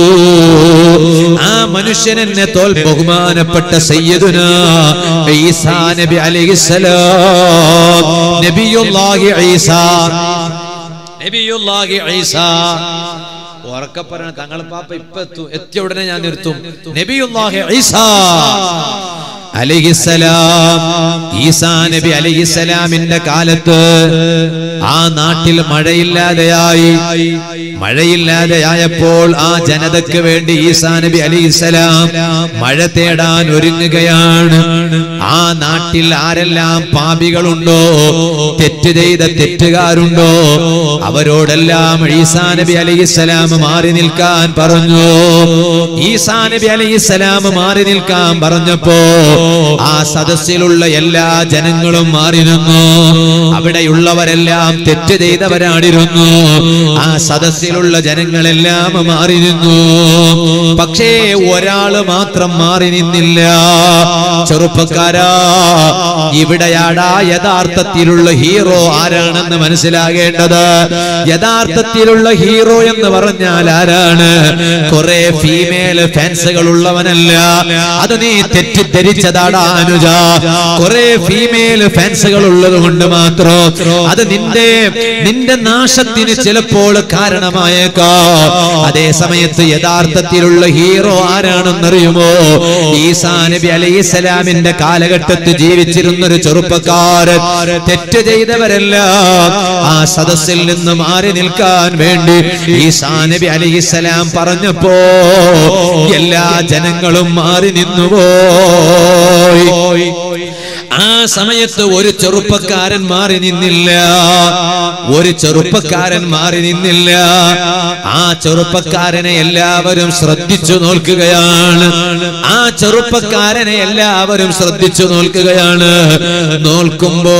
ആ മനുഷ്യൻ എന്നെ തോൽ ബഹുമാനപ്പെട്ട സയ്യിദുന ഈസാ നബി അലൈഹിസ്സലാം നബിയുല്ലാഹി ഈസാ നബിയുല്ലാഹി ഈസാ ഉറക്കെ പറയണ തങ്ങൾ പാപ്പ ഇപ്പൊ എത്തും എത്തിയ ഉടനെ ഞാൻ നിർത്തും നബിയുല്ലാഹി ഈസാ അലഹിസലാം ഈസാ നബി അലഹിസലാമിന്റെ കാലത്ത് ആ നാട്ടിൽ മഴയില്ലാതെയായി മഴയില്ലാതെയായപ്പോൾ ആ ജനതയ്ക്ക് വേണ്ടി ഈസാ നബി അലഹിസലാം മഴ തേടാൻ ഒരുങ്ങുകയാണ് ആ നാട്ടിൽ ആരെല്ലാം പാപികളുണ്ടോ തെറ്റ് ചെയ്ത തെറ്റുകാരുണ്ടോ അവരോടെല്ലാം ഈസാ നബി അലഹിസലാം മാറി നിൽക്കാൻ പറഞ്ഞു ഈസാ നബി അലഹിസലാം മാറി നിൽക്കാൻ പറഞ്ഞപ്പോ ആ സദസ്സിലുള്ള എല്ലാ ജനങ്ങളും മാറി നിന്നു അവിടെയുള്ളവരെല്ലാം തെറ്റ് ചെയ്തവരാണിരുന്നു ആ സദസ്സിലുള്ള ജനങ്ങളെല്ലാം മാറി നിന്നു പക്ഷേ ഒരാള് മാത്രം മാറി നിന്നില്ല ചെറുപ്പക്കാരാ ഇവിടെയാടാ യഥാർത്ഥത്തിലുള്ള ഹീറോ ആരാണെന്ന് മനസ്സിലാകേണ്ടത് യഥാർത്ഥത്തിലുള്ള ഹീറോ എന്ന് പറഞ്ഞാൽ ആരാണ് കുറെ ഫീമെയിൽ ഫാൻസുകൾ ഉള്ളവനല്ല അത് നീ തെറ്റിദ്ധരിച്ചതാടാ അനുജ കുറെ ഫീമെയിൽ ഫാൻസുകൾ ഉള്ളത് കൊണ്ട് മാത്രം അത് നിന്റെ നിന്റെ നാശത്തിന് ചിലപ്പോൾ കാരണമായേക്കാ അതേ സമയത്ത് യഥാർത്ഥത്തിലുള്ള ഹീറോ ആരാണെന്നറിയുമോ ഈസാ നബി അലൈഹി സ്വലാമിന്റെ കാലഘട്ടത്തിൽ ജീവിച്ചിരുന്ന ഒരു ചെറുപ്പക്കാരൻ തെറ്റ് ചെയ്തവരെല്ലാം ആ സദസ്സിൽ നിന്ന് മാറി നിൽക്കാൻ വേണ്ടി ഈസാ നബി അലൈഹി സ്വലാം പറഞ്ഞപ്പോ എല്ലാ ജനങ്ങളും മാറി നിന്നുപോയി ആ സമയത്ത് ഒരു ചെറുപ്പക്കാരൻ മാറി നിന്നില്ല ഒരു ചെറുപ്പക്കാരൻ മാറി നിന്നില്ല ആ ചെറുപ്പക്കാരനെ എല്ലാവരും ശ്രദ്ധിച്ചു നോക്കുകയാണ് ആ ചെറുപ്പക്കാരനെ എല്ലാവരും ശ്രദ്ധിച്ചു നോക്കുകയാണ് നോക്കുമ്പോ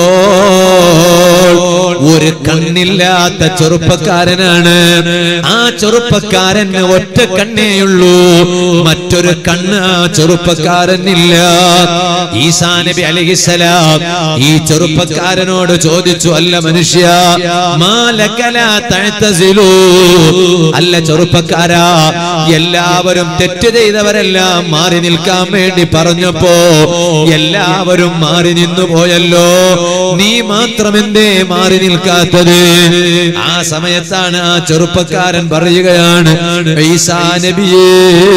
ഒരു കണ്ണില്ലാത്ത ചെറുപ്പക്കാരനാണ് ആ ചെറുപ്പക്കാരന് ഒറ്റ കണ്ണേയുള്ളൂ മറ്റൊരു കണ്ണ് ആ ചെറുപ്പക്കാരനില്ല ഈസാ നബി അലഹിസലാം ഈ ചെറുപ്പക്കാരനോട് ചോദിച്ചു അല്ല മനുഷ്യ മാലക്കല തഴുത്തസിലൂ അല്ല ചെറുപ്പക്കാരാ എല്ലാവരും തെറ്റ് ചെയ്തവരെല്ലാം മാറി നിൽക്കാൻ വേണ്ടി പറഞ്ഞപ്പോ എല്ലാവരും മാറി നിന്നു പോയല്ലോ നീ മാത്രം എന്തേ മാറി നിൽക്കാത്തത് ആ സമയത്താണ് ആ ചെറുപ്പക്കാരൻ പറയുകയാണ് ഈസാ നബിയേ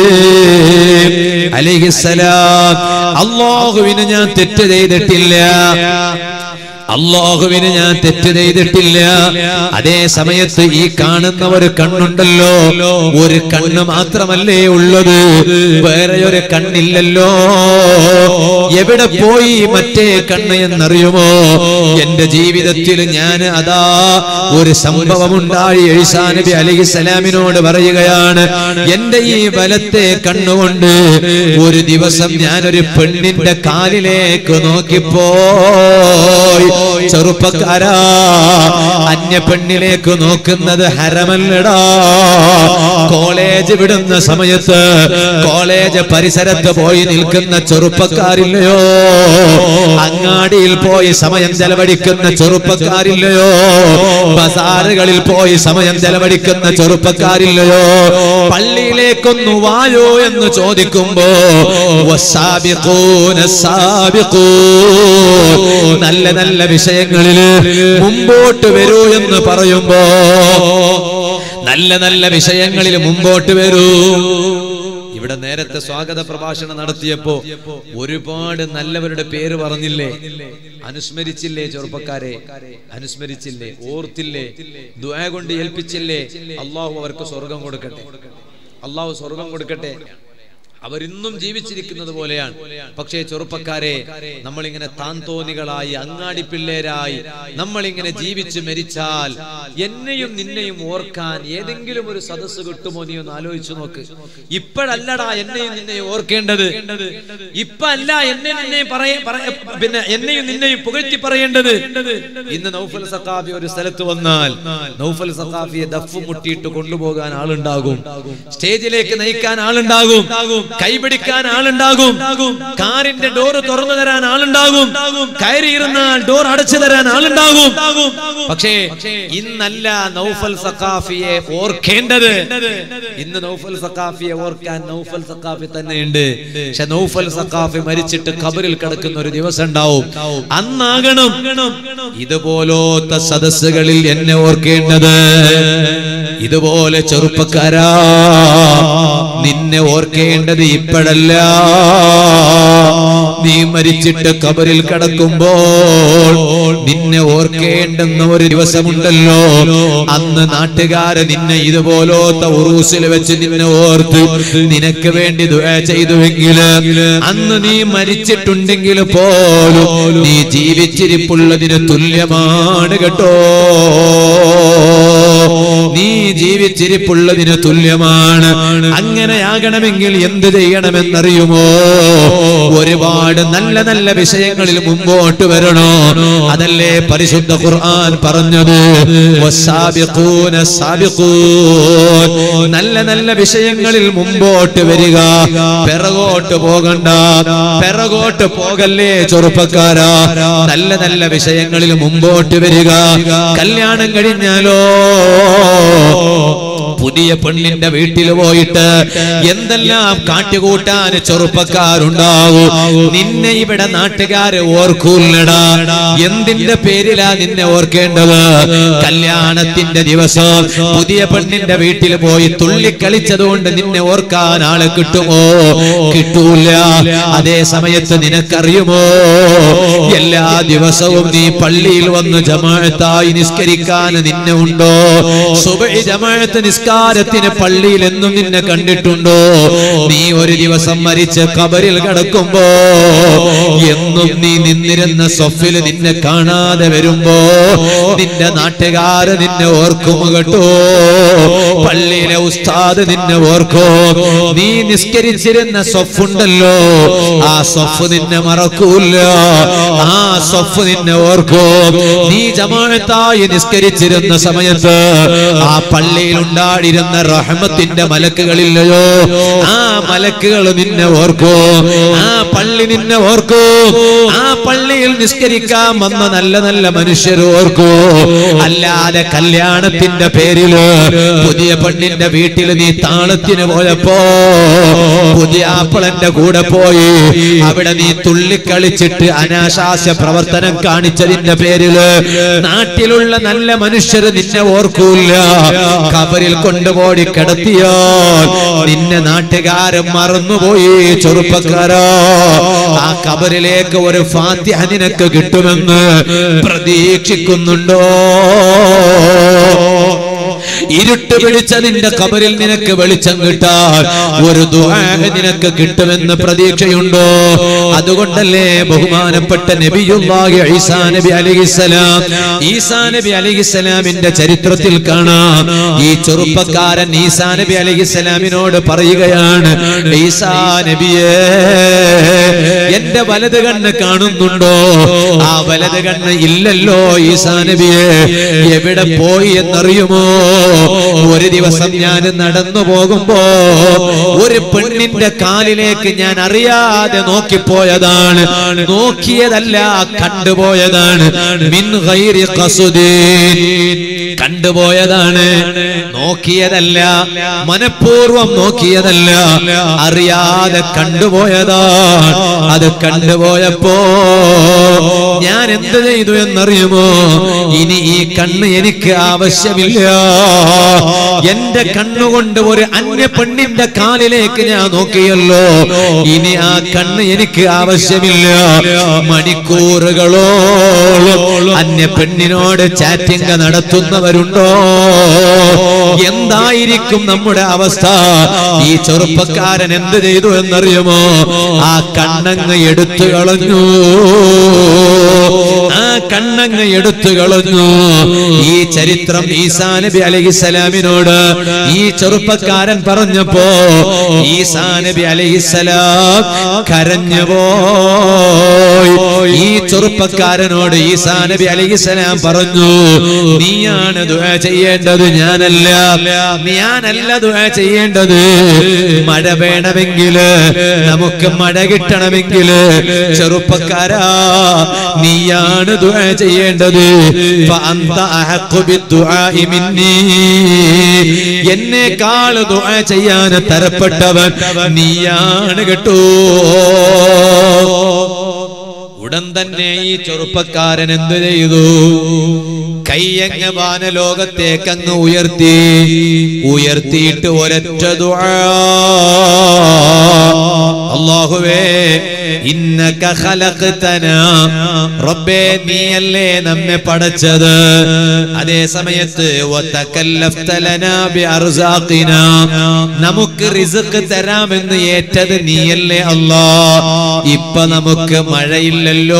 അലിഹിസലാം അള്ളാഹുവിന് ഞാൻ തെറ്റ് ചെയ്തിട്ടില്ല അള്ളാഹുവിന് ഞാൻ തെറ്റ് ചെയ്തിട്ടില്ല അതേ സമയത്ത് ഈ കാണുന്ന ഒരു കണ്ണുണ്ടല്ലോ ഒരു കണ്ണ് മാത്രമല്ലേ ഉള്ളത് വേറെ ഒരു കണ്ണില്ലല്ലോ എവിടെ പോയി മറ്റേ കണ്ണ് എന്നറിയുമോ എന്റെ ജീവിതത്തിൽ ഞാൻ അതാ ഒരു സംഭവമുണ്ടായി എഴുസാ നബി അലഹി സലാമിനോട് പറയുകയാണ് എന്റെ ഈ വലത്തെ കണ്ണുകൊണ്ട് ഒരു ദിവസം ഞാനൊരു പെണ്ണിന്റെ കാലിലേക്ക് നോക്കിപ്പോയി ചെറുപ്പക്കാരാ അന്യ പെണ്ണിലേക്ക് നോക്കുന്നത് ഹരമല്ലടാ കോളേജ് വിടുന്ന സമയത്ത് കോളേജ് പരിസരത്ത് പോയി നിൽക്കുന്ന ചെറുപ്പക്കാരില്ലയോ അങ്ങാടിയിൽ പോയി സമയം ചെലവഴിക്കുന്ന ചെറുപ്പക്കാരില്ലയോ ബസാറുകളിൽ പോയി സമയം ചെലവഴിക്കുന്ന ചെറുപ്പക്കാരില്ലയോ പള്ളിയിലേക്കൊന്നു വായോ എന്ന് ചോദിക്കുമ്പോ വസ്സാബിഖൂന സാബിഖൂൻ. നല്ല നല്ല വിഷയങ്ങളിൽ മുമ്പോട്ട് വരൂ എന്ന് പറയുമ്പോ നല്ല നല്ല വിഷയങ്ങളിൽ മുമ്പോട്ട് വരൂ ഇവിടെ നേരത്തെ സ്വാഗത പ്രഭാഷണം നടത്തിയപ്പോ ഒരുപാട് നല്ലവരുടെ പേര് പറഞ്ഞില്ലേ അനുസ്മരിച്ചില്ലേ ചെറുപ്പക്കാരെ അനുസ്മരിച്ചില്ലേ ഓർത്തില്ലേ ദുആ കൊണ്ട് ഏൽപ്പിച്ചില്ലേ അള്ളാഹു അവർക്ക് സ്വർഗം കൊടുക്കട്ടെ അള്ളാഹു സ്വർഗം കൊടുക്കട്ടെ അവരിന്നും ജീവിച്ചിരിക്കുന്നത് പോലെയാണ് പക്ഷേ ചെറുപ്പക്കാരെ നമ്മളിങ്ങനെ താന്തോന്നികളായി അങ്ങാടി പിള്ളേരായി നമ്മളിങ്ങനെ ജീവിച്ച് മരിച്ചാൽ എന്നെയും നിന്നെയും ഓർക്കാൻ ഏതെങ്കിലും ഒരു സദസ്സ് കിട്ടുമോ നീ ഒന്ന് ആലോചിച്ചു നോക്ക് ഇപ്പോഴല്ലടാ എന്നെയും നിന്നെയും ഓർക്കേണ്ടത് ഇപ്പൊ അല്ല എന്നെ നിന്നെയും പറയ പറയ- പിന്നെ എന്നെയും നിന്നെയും പുകഴ്ത്തി പറയേണ്ടത് ഇന്ന് നൗഫൽ സഖാഫി ഒരു സ്ഥലത്ത് വന്നാൽ നൗഫൽ സഖാഫിയെ ദഫ് മുട്ടിയിട്ട് കൊണ്ടുപോകാൻ ആളുണ്ടാകും സ്റ്റേജിലേക്ക് നയിക്കാൻ ആളുണ്ടാകും കൈപിടിക്കാൻ ആളുണ്ടാകും കാറിന്റെ ഡോറ് തുറന്നു തരാൻ ആളുണ്ടാകും കയറിയിരുന്നാൽ ഡോർ അടച്ചു തരാൻ ആളുണ്ടാകും പക്ഷേ ഇന്നല്ല നൗഫൽ സഖാഫിയെ ഓർക്കേണ്ടത് ഇന്ന് നൗഫൽ സഖാഫിയെ ഓർക്കാൻ നൗഫൽ സഖാഫി തന്നെയുണ്ട് പക്ഷെ നൗഫൽ സഖാഫി മരിച്ചിട്ട് ഖബറിൽ കിടക്കുന്ന ഒരു ദിവസം ഉണ്ടാവും അന്നാകണം ഇതുപോലത്തെ സദസ്സുകളിൽ എന്നെ ഓർക്കേണ്ടത് ഇതുപോലെ ചെറുപ്പക്കാരാ നിന്നെ ഓർക്കേണ്ടത് ഇപ്പോഴല്ല നീ മരിച്ചിട്ട് കബറിൽ കിടക്കുമ്പോൾ നിന്നെ ഓർക്കേണ്ടുന്ന ഒരു ദിവസമുണ്ടല്ലോ അന്ന് നാട്ടുകാര് നിന്നെ ഇതുപോലത്തെ ഉറൂസിൽ വെച്ച് നിന്നെ ഓർത്ത് നിനക്ക് വേണ്ടി ദുആ ചെയ്തുവെങ്കിൽ അന്ന് നീ മരിച്ചിട്ടുണ്ടെങ്കിൽ പോലും നീ ജീവിച്ചിരിപ്പുള്ളതിന് തുല്യമാണ് കേട്ടോ നീ ജീവിച്ചിരിപ്പുള്ളതിന് തുല്യമാണ് അങ്ങനെയാകണമെങ്കിൽ എന്ത് ചെയ്യണമെന്നറിയുമോ ഒരുപാട് നല്ല നല്ല വിഷയങ്ങളിൽ മുമ്പോട്ട് വരണോ അതല്ലേ പരിശുദ്ധ ഖുർആൻ പറഞ്ഞത് വസ്സാബിഖൂന സാബിഖൂൻ. നല്ല നല്ല വിഷയങ്ങളിൽ മുമ്പോട്ട് വരിക പിറകോട്ട് പോകണ്ട പിറകോട്ട് പോകല്ലേ ചെറുപ്പക്കാരാ നല്ല നല്ല വിഷയങ്ങളിൽ മുമ്പോട്ട് വരിക കല്യാണം കഴിഞ്ഞാലോ പുതിയ പെണ്ണിന്റെ വീട്ടിൽ പോയിട്ട് എന്തെല്ലാം കാട്ടുകൂട്ടാൻ ചെറുപ്പക്കാരുണ്ടാവും നിന്നെ ഇവിടെ നാട്ടുകാര് ഓർക്കൂല്ലടാ എന്തിന്റെ പേരിലാ നിന്നെ ഓർക്കേണ്ടത് കല്യാണത്തിന്റെ ദിവസം പുതിയ പെണ്ണിന്റെ വീട്ടിൽ പോയി തുള്ളിക്കളിച്ചതുകൊണ്ട് നിന്നെ ഓർക്കാൻ ആളെ കിട്ടുമോ കിട്ടൂല അതേ സമയത്ത് നിനക്കറിയുമോ എല്ലാ ദിവസവും നീ പള്ളിയിൽ വന്ന് ജമാഅത്തായി നിസ്കരിക്കാൻ നിന്നെ ഉണ്ടോ സുബഹി ജമാഅത്ത് നിസ്കാരത്തിന് പള്ളിയിൽ എന്നും നിന്നെ കണ്ടിട്ടുണ്ടോ നീ ഒരു ദിവസം മരിച്ച് കബറിൽ കിടക്കുമ്പോ എന്നും നീ നിന്നിരുന്ന സൊഫിൽ നിന്നെ കാണാതെ വരുമ്പോ നിന്റെ നാട്ടുകാര് നിന്നെ ഓർക്കും കേട്ടോ പള്ളിയിലെ ഉസ്താദ് നിന്നെ ഓർക്കോ നീ നിസ്കരിച്ചിരുന്ന സൊഫുണ്ടല്ലോ ആ സൊഫ് നിന്നെ മറക്കൂല ആ സൊഫ് നിന്നെ ഓർക്കോ നീ ജമാഅത്തായി നിസ്കരിച്ചിരുന്ന സമയത്ത് ആ പള്ളിയിൽ ഉണ്ടായിരുന്ന റഹ്മത്തിന്റെ മലക്കുകളില്ലയോ ആ മലക്കുകൾ നിന്നെ ഓർക്കോ ആ പള്ളി നിന്നെ ഓർക്കോ ആ പള്ളിയിൽ നിസ്കരിക്കാൻ വന്ന നല്ല നല്ല മനുഷ്യർ ഓർക്കോ അല്ലാതെ കല്യാണത്തിന്റെ പേരില് പുതിയ പെണ്ണിന്റെ വീട്ടിൽ നീ താളത്തിന് പോയപ്പോ പുതിയ ആപ്പിളന്റെ കൂടെ പോയി അവിടെ നീ തുള്ളിക്കളിച്ചിട്ട് അനാശാസ്യ പ്രവർത്തനം കാണിച്ചതിന്റെ പേരില് നാട്ടിലുള്ള നല്ല മനുഷ്യർ നിന്നെ ഓർക്കൂല കബറിൽ കൊണ്ടുപോയി കിടത്തിയാൽ നിന്നെ നാട്ടുകാരൻ മറന്നുപോയി ചെറുപ്പക്കാരോ ആ കബറിലേക്ക് ഒരു ഫാത്തിഹ നിനക്ക് കിട്ടുമെന്ന് പ്രതീക്ഷിക്കുന്നുണ്ടോ ഇരുട്ട് പിടിച്ച നിന്റെ കബറിൽ നിനക്ക് വെളിച്ചം കിട്ടാൻ ഒരു ദുആ നിനക്ക് കിട്ടുമെന്ന് പ്രതീക്ഷയുണ്ടോ അതുകൊണ്ടല്ലേ ബഹുമാനപ്പെട്ട നബിയുള്ളാഹി ഈസാ നബി അലൈഹിസ്സലാം ഈസാ നബി അലൈഹിസ്സലാമിന്റെ ചരിത്രത്തിൽ കാണാം ഈ ചെറുപ്പക്കാരൻ ഈസാ നബി അലൈഹിസ്സലാമിനോട് പറയുകയാണ് ഈസാ നബിയേ എന്റെ വലത് കണ്ണ് കാണുന്നുണ്ടോ ആ വലത് കണ്ണ് ഇല്ലല്ലോ ഈസാ നബിയെ എവിടെ പോയി എന്നറിയുമോ ഒരു ദിവസം ഞാൻ നടന്നു പോകുമ്പോ ഒരു പെണ്ണിന്റെ കാലിലേക്ക് ഞാൻ അറിയാതെ നോക്കിപ്പോയതാണ് നോക്കിയതല്ല കണ്ടുപോയതാണ് മിൻ ഗൈരി ഖസുദീൻ കണ്ടുപോയതാണ് നോക്കിയതല്ല മനഃപൂർവം നോക്കിയതല്ല അറിയാതെ കണ്ടുപോയതാണ് അത് കണ്ടുപോയപ്പോൾ ഞാൻ എന്ത് ചെയ്തു എന്നറിയുമോ ഇനി ഈ കണ്ണ് എനിക്ക് ആവശ്യമില്ല എന്റെ കണ്ണുകൊണ്ട് ഒരു അന്യ പെണ്ണിന്റെ കാലിലേക്ക് ഞാൻ നോക്കിയല്ലോ ഇനി ആ കണ്ണ് എനിക്ക് ആവശ്യമില്ല മണിക്കൂറുകളോളം അന്യ പെണ്ണിനോട് ചാറ്റിംഗ് നടത്തുന്നവരുണ്ടോ എന്തായിരിക്കും നമ്മുടെ അവസ്ഥ ഈ ചെറുപ്പക്കാരൻ എന്ത് ചെയ്തു എന്നറിയുമോ ആ കണ്ണങ്ങ് എടുത്തു കളഞ്ഞു ആ കണ്ണങ്ങ് എടുത്തു കളഞ്ഞു ഈ ചരിത്രം ഈസാ നബി അലഹിസലാമിനോട് ഈ ചെറുപ്പക്കാരൻ പറഞ്ഞപ്പോ ഈസാ നബി അലഹിസലാം കരഞ്ഞു പോയി ഈ ചെറുപ്പക്കാരനോട് ഈസാ നബി അലഹിസലാം പറഞ്ഞു നീയാണ് ദുആ ചെയ്യേണ്ടത് ഞാനല്ല ഞാനല്ല ദുആ ചെയ്യേണ്ടത് മഴ വേണമെങ്കിൽ നമുക്ക് മഴ കിട്ടണമെങ്കിൽ ചെറുപ്പക്കാരാ നീയാണ് ദുആ ചെയ്യേണ്ടത് ഫഅന്ത അഹഖു ബിദ്ദുആഇ മിന്നീ എന്നെക്കാൾ ദുആ ചെയ്യാൻ തരപ്പെട്ടവൻ നീയാണ് കേട്ടോ ഉടൻ തന്നെ ഈ ചെറുപ്പക്കാരൻ എന്ത് ചെയ്തു കയ്യങ്ങ് വാനലോകത്തേക്ക് അങ്ങ് ഉയർത്തി ഉയർത്തിയിട്ട് ഒരൊറ്റ ദുആ അല്ലാഹുവേ ഇന്നക ഖലഖതന റബ്ബേ നീയല്ലേ നമ്മെ പടച്ചത് അതേ സമയത്ത് വതകല്ലഫ്ത ലനാ ബിഅർസാഖിന നമുക്ക് റിസ്ക് തരാമെന്ന് ഏറ്റത് നീയല്ലേ അല്ലാ ഇപ്പൊ നമുക്ക് മഴയില്ലല്ലോ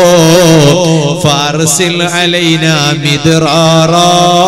ഫാർസിൽ അലൈന മിദ്റാറാ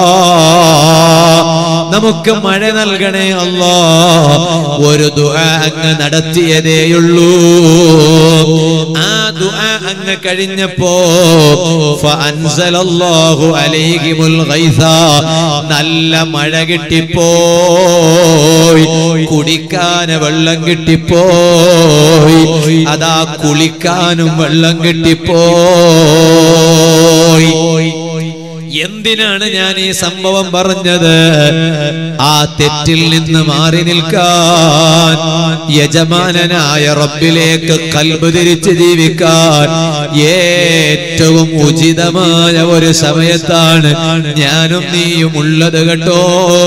നമുക്ക് മഴ നൽകണേ അല്ലാ ഒരു ദുആ അങ്ങ് നടത്തിയതേയുള്ളൂ ആ ദുആ അങ്ങ് കഴിഞ്ഞപ്പോ ഫഅൻസലല്ലാഹു അലൈഹിമുൽ ഗൈസ നല്ല മഴ കിട്ടിപ്പോയി കുടിക്കാൻ വെള്ളം കിട്ടിപ്പോയി അതാ കുളിക്കാനും വെള്ളം കിട്ടിപ്പോയി എന്തിനാണ് ഞാൻ ഈ സംഭവം പറഞ്ഞത് ആ തെറ്റിൽ നിന്ന് മാറി നിൽക്കാൻ യജമാനനായ റബ്ബിലേക്ക് കൽബ് തിരിച്ച് ജീവിക്കാൻ ഏറ്റവും ഉചിതമായ ഒരു സമയത്താണ് ഞാനും നീയും ഉള്ളത് കേട്ടോ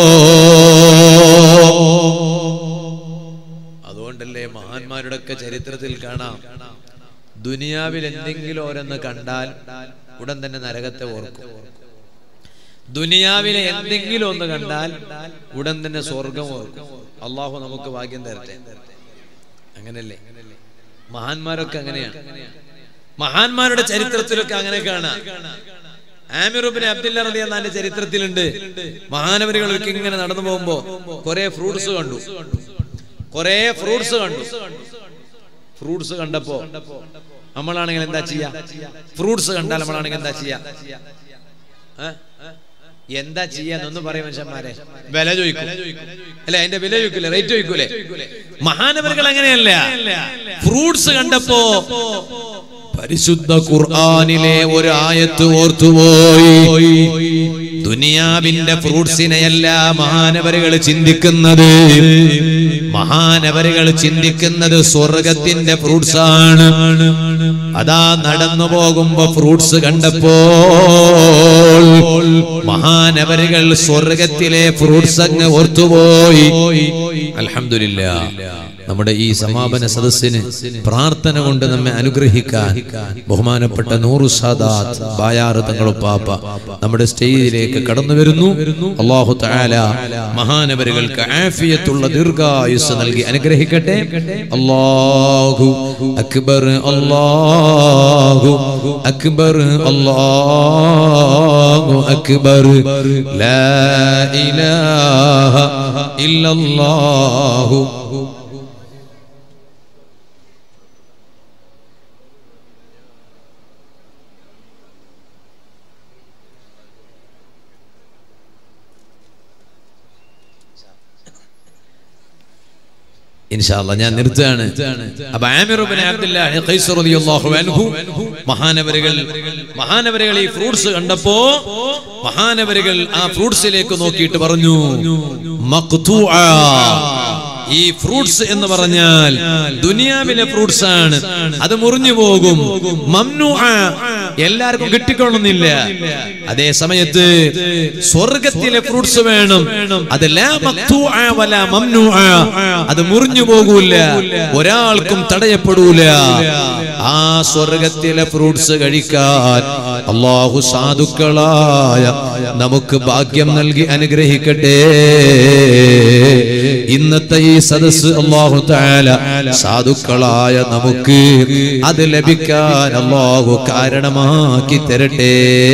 അതുകൊണ്ടല്ലേ മഹാന്മാരുടെ ഒക്കെ ചരിത്രത്തിൽ കാണാം ദുനിയാവിൽ എന്തെങ്കിലും ഓരോന്ന് കണ്ടാൽ ഉടൻ തന്നെ നരകത്തെ ഓർക്കും ദുനിയാവിലെ എന്തെങ്കിലും ഒന്ന് കണ്ടാൽ ഉടൻ തന്നെ സ്വർഗം ഓർക്കും അള്ളാഹു നമുക്ക് ഭാഗ്യം തരട്ടെ അങ്ങനല്ലേ മഹാന്മാരൊക്കെ അങ്ങനെയാണ് മഹാന്മാരുടെ ചരിത്രത്തിലൊക്കെ അങ്ങനെ കാണാം ആമിറുബിന് അബ്ദുല്ല റലി എന്നാന്റെ ചരിത്രത്തിലുണ്ട് മഹാനവരികളൊക്കെ ഇങ്ങനെ നടന്നു പോകുമ്പോ കുറെ ഫ്രൂട്ട്സ് കണ്ടു കുറെ ഫ്രൂട്ട്സ് കണ്ടു ഫ്രൂട്ട്സ് കണ്ടപ്പോ നമ്മളാണെങ്കിൽ എന്താ ചെയ്യാ ഫ്രൂട്ട്സ് കണ്ടാൽ നമ്മളാണെങ്കിൽ എന്താ ചെയ്യാ ഏ? എന്താ ചെയ്യാന്നൊന്നും പറയും മനുഷ്യന്മാരെ വില ചോദിക്കും അല്ലെ അതിന്റെ വില ചോദിക്കൂലേ റേറ്റ് ചോദിക്കൂലേ മഹാനവരുകൾ അങ്ങനെയല്ല ഫ്രൂട്ട്സ് കണ്ടപ്പോ പരിശുദ്ധ ഖുർആനിലെ ഒരു ആയത്ത് ഓർത്തുപോയി ദുനിയാവിന്റെ ഫ്രൂട്ട്സിനെയല്ല മഹാനവരുകൾ ചിന്തിക്കുന്നത് മഹാനവരുകൾ ചിന്തിക്കുന്നത് സ്വർഗത്തിന്റെ ഫ്രൂട്ട്സ് ആണ് അതാ നടന്നു പോകുമ്പോ ഫ്രൂട്ട്സ് കണ്ടപ്പോൾ മഹാനവരുകൾ സ്വർഗത്തിലെ ഫ്രൂട്ട്സ് അങ്ങ് ഓർത്തുപോയി അൽഹംദുലില്ല നമ്മുടെ ഈ സമാപന സദസ്സിന് പ്രാർത്ഥന കൊണ്ട് നമ്മെ അനുഗ്രഹിക്കാൻ ബഹുമാനപ്പെട്ട നൂറു സാദാത്ത് ബായാറ് തങ്ങളുപ്പാപ്പ നമ്മുടെ സ്റ്റേജിലേക്ക് കടന്നു വരുന്നു അള്ളാഹു തആല മഹാനവരുകൾക്ക് ആഫിയത്തുള്ള ദീർഘായുസ് നൽകി അനുഗ്രഹിക്കട്ടെ അല്ലാഹു അക്ബർ അല്ലാഹു അക്ബർ അല്ലാഹു അക്ബർ ലാ ഇലാഹ ഇല്ലല്ലാഹു ഇൻഷാല്ല ഞാൻ നിർത്തുകയാണ് അപ്പൊ ആമിർ ഇബ്നു അബ്ദുല്ലാഹി ഖൈസ് റളിയല്ലാഹു അൻഹു മഹാനവരുകൾ മഹാനവരുകൾ ഈ ഫ്രൂട്ട്സ് കണ്ടപ്പോ മഹാനവരുകൾ ആ ഫ്രൂട്ട്സിലേക്ക് നോക്കിയിട്ട് പറഞ്ഞു മഖ്തൂആ ഈ ഫ്രൂട്ട്സ് എന്ന് പറഞ്ഞാൽ ദുനിയാവിലെ ഫ്രൂട്ട്സ് ആണ് അത് മുറിഞ്ഞു പോകും മംനു എല്ലാവർക്കും കിട്ടിക്കൊള്ളുന്നില്ല അതേ സമയത്ത് സ്വർഗത്തിലെ ഫ്രൂട്ട്സ് വേണം അത് ലാ മഖ്തൂഅ വലാ മംനൂഅ. അത് മുറിഞ്ഞു പോകൂല ഒരാൾക്കും തടയപ്പെടൂല ആ സ്വർഗത്തിലെ ഫ്രൂട്ട്സ് കഴിക്കാൻ അള്ളാഹു സാധുക്കളായ നമുക്ക് ഭാഗ്യം നൽകി അനുഗ്രഹിക്കട്ടെ ഇന്നത്തെ ഈ സദസ് അള്ളാഹു താല സാധുക്കളായ നമുക്ക് അത് ലഭിക്കാൻ അള്ളാഹു കാരണമാക്കി തരട്ടെ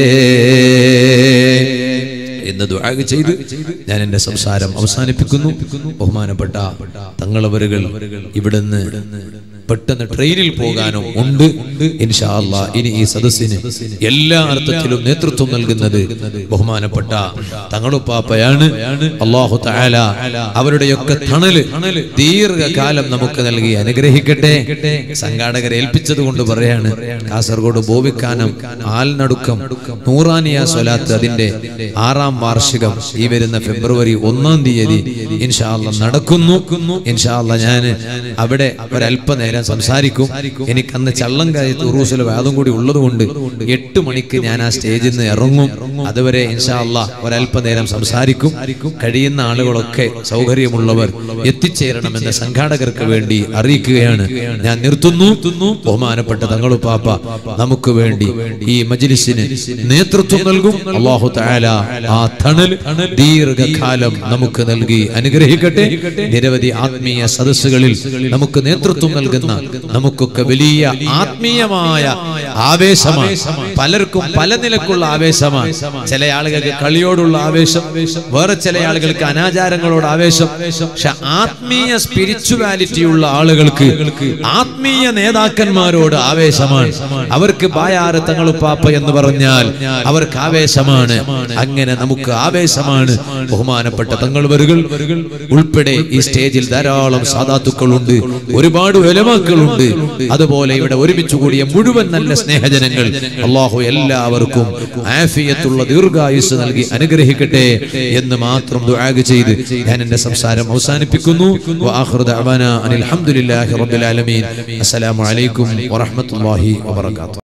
എന്ന് ദുആ ചെയ്ത് ഞാൻ എന്റെ സംസാരം അവസാനിപ്പിക്കുന്നു ബഹുമാനപ്പെട്ട തങ്ങളവരുകൾ ഇവിടുന്ന് പെട്ടെന്ന് ട്രെയിനിൽ പോകാനും ഉണ്ട് ഇൻഷാ അല്ലാ ഇനി ഈ സദസ്സിന് എല്ലാ അർത്ഥത്തിലും നേതൃത്വം നൽകുന്നത് ബഹുമാനപ്പെട്ട തങ്ങളുപ്പാപ്പയാണ് അള്ളാഹു തആല അവരുടെയൊക്കെ തണല് ദീർഘകാലം നമുക്ക് നൽകി അനുഗ്രഹിക്കട്ടെ സംഘാടകരെ ഏൽപ്പിച്ചത് കൊണ്ട് പറയാണ് കാസർഗോഡ് ബോവിക്കാനം ആൽനടുക്കം നൂറാനിയ സ്വലാത്ത് അതിന്റെ ആറാം വാർഷികം ഈ വരുന്ന ഫെബ്രുവരി ഒന്നാം തീയതി ഇൻഷാല്ല നടക്കുന്നു ഇൻഷാല്ല ഞാൻ അവിടെ ഒരല്പനേരം സംസാരിക്കും എനിക്ക് അന്ന് ചള്ളംകായത്ത് ഉറൂസിലെ വാദം കൂടി ഉള്ളതുകൊണ്ട് എട്ട് മണിക്ക് ഞാൻ ആ സ്റ്റേജിൽ നിന്ന് ഇറങ്ങും അതുവരെ ഇൻഷാല്ല ഒരല്പനേരം സംസാരിക്കും കഴിയുന്ന ആളുകളൊക്കെ സൗകര്യമുള്ളവർ എത്തിച്ചേരണമെന്ന് സംഘാടകർക്ക് വേണ്ടി അറിയിക്കുകയാണ് ഞാൻ നിർത്തുന്നു ബഹുമാനപ്പെട്ട തങ്ങളുപ്പാപ്പ നമുക്ക് വേണ്ടി ഈ മജ്ലിസിന് നേതൃത്വം നൽകും അള്ളാഹു തആല ആ തണൽ ദീർഘകാലം നമുക്ക് നൽകി അനുഗ്രഹിക്കട്ടെ നിരവധി ആത്മീയ സദസ്സുകളിൽ നമുക്ക് നേതൃത്വം നൽകുന്ന നമുക്കൊക്കെ വലിയ ആത്മീയമായ ആവേശമാണ് പലർക്കും പല നിലക്കുള്ള ആവേശമാണ് ചില ആളുകൾക്ക് കളിയോടുള്ള ആവേശം വേറെ ചില ആളുകൾക്ക് അനാചാരങ്ങളോട് ആവേശം പക്ഷെ ആത്മീയ സ്പിരിച്വാലിറ്റി ഉള്ള ആളുകൾക്ക് ആത്മീയ നേതാക്കന്മാരോട് ആവേശമാണ് അവർക്ക് ബായാറ് തങ്ങളുപ്പാപ്പ എന്ന് പറഞ്ഞാൽ അവർക്ക് ആവേശമാണ് അങ്ങനെ നമുക്ക് ആവേശമാണ് ബഹുമാനപ്പെട്ട തങ്ങളുവരുകൾ ഉൾപ്പെടെ ഈ സ്റ്റേജിൽ ധാരാളം സാധാത്തുക്കളുണ്ട് ഒരുപാട് വിലമാക്കളുണ്ട് അതുപോലെ ഇവിടെ ഒരുമിച്ച് കൂടിയ മുഴുവൻ നല്ല സ്നേഹജനങ്ങൾ അള്ളാഹു എല്ലാവർക്കും ആഫിയത്തുള്ള ദീർഘായുസ് നൽകി അനുഗ്രഹിക്കട്ടെ എന്ന് മാത്രം ദുആഗ് ചെയ്ത് ഞാൻ എന്റെ സംസാരം അവസാനിപ്പിക്കുന്നു വആഖിറു ദഅവാന അനിൽ ഹംദുലില്ലാഹി റബ്ബിൽ ആലമീൻ അസ്സലാമു അലൈക്കും വറഹ്മത്തുള്ളാഹി വബറകാതുഹു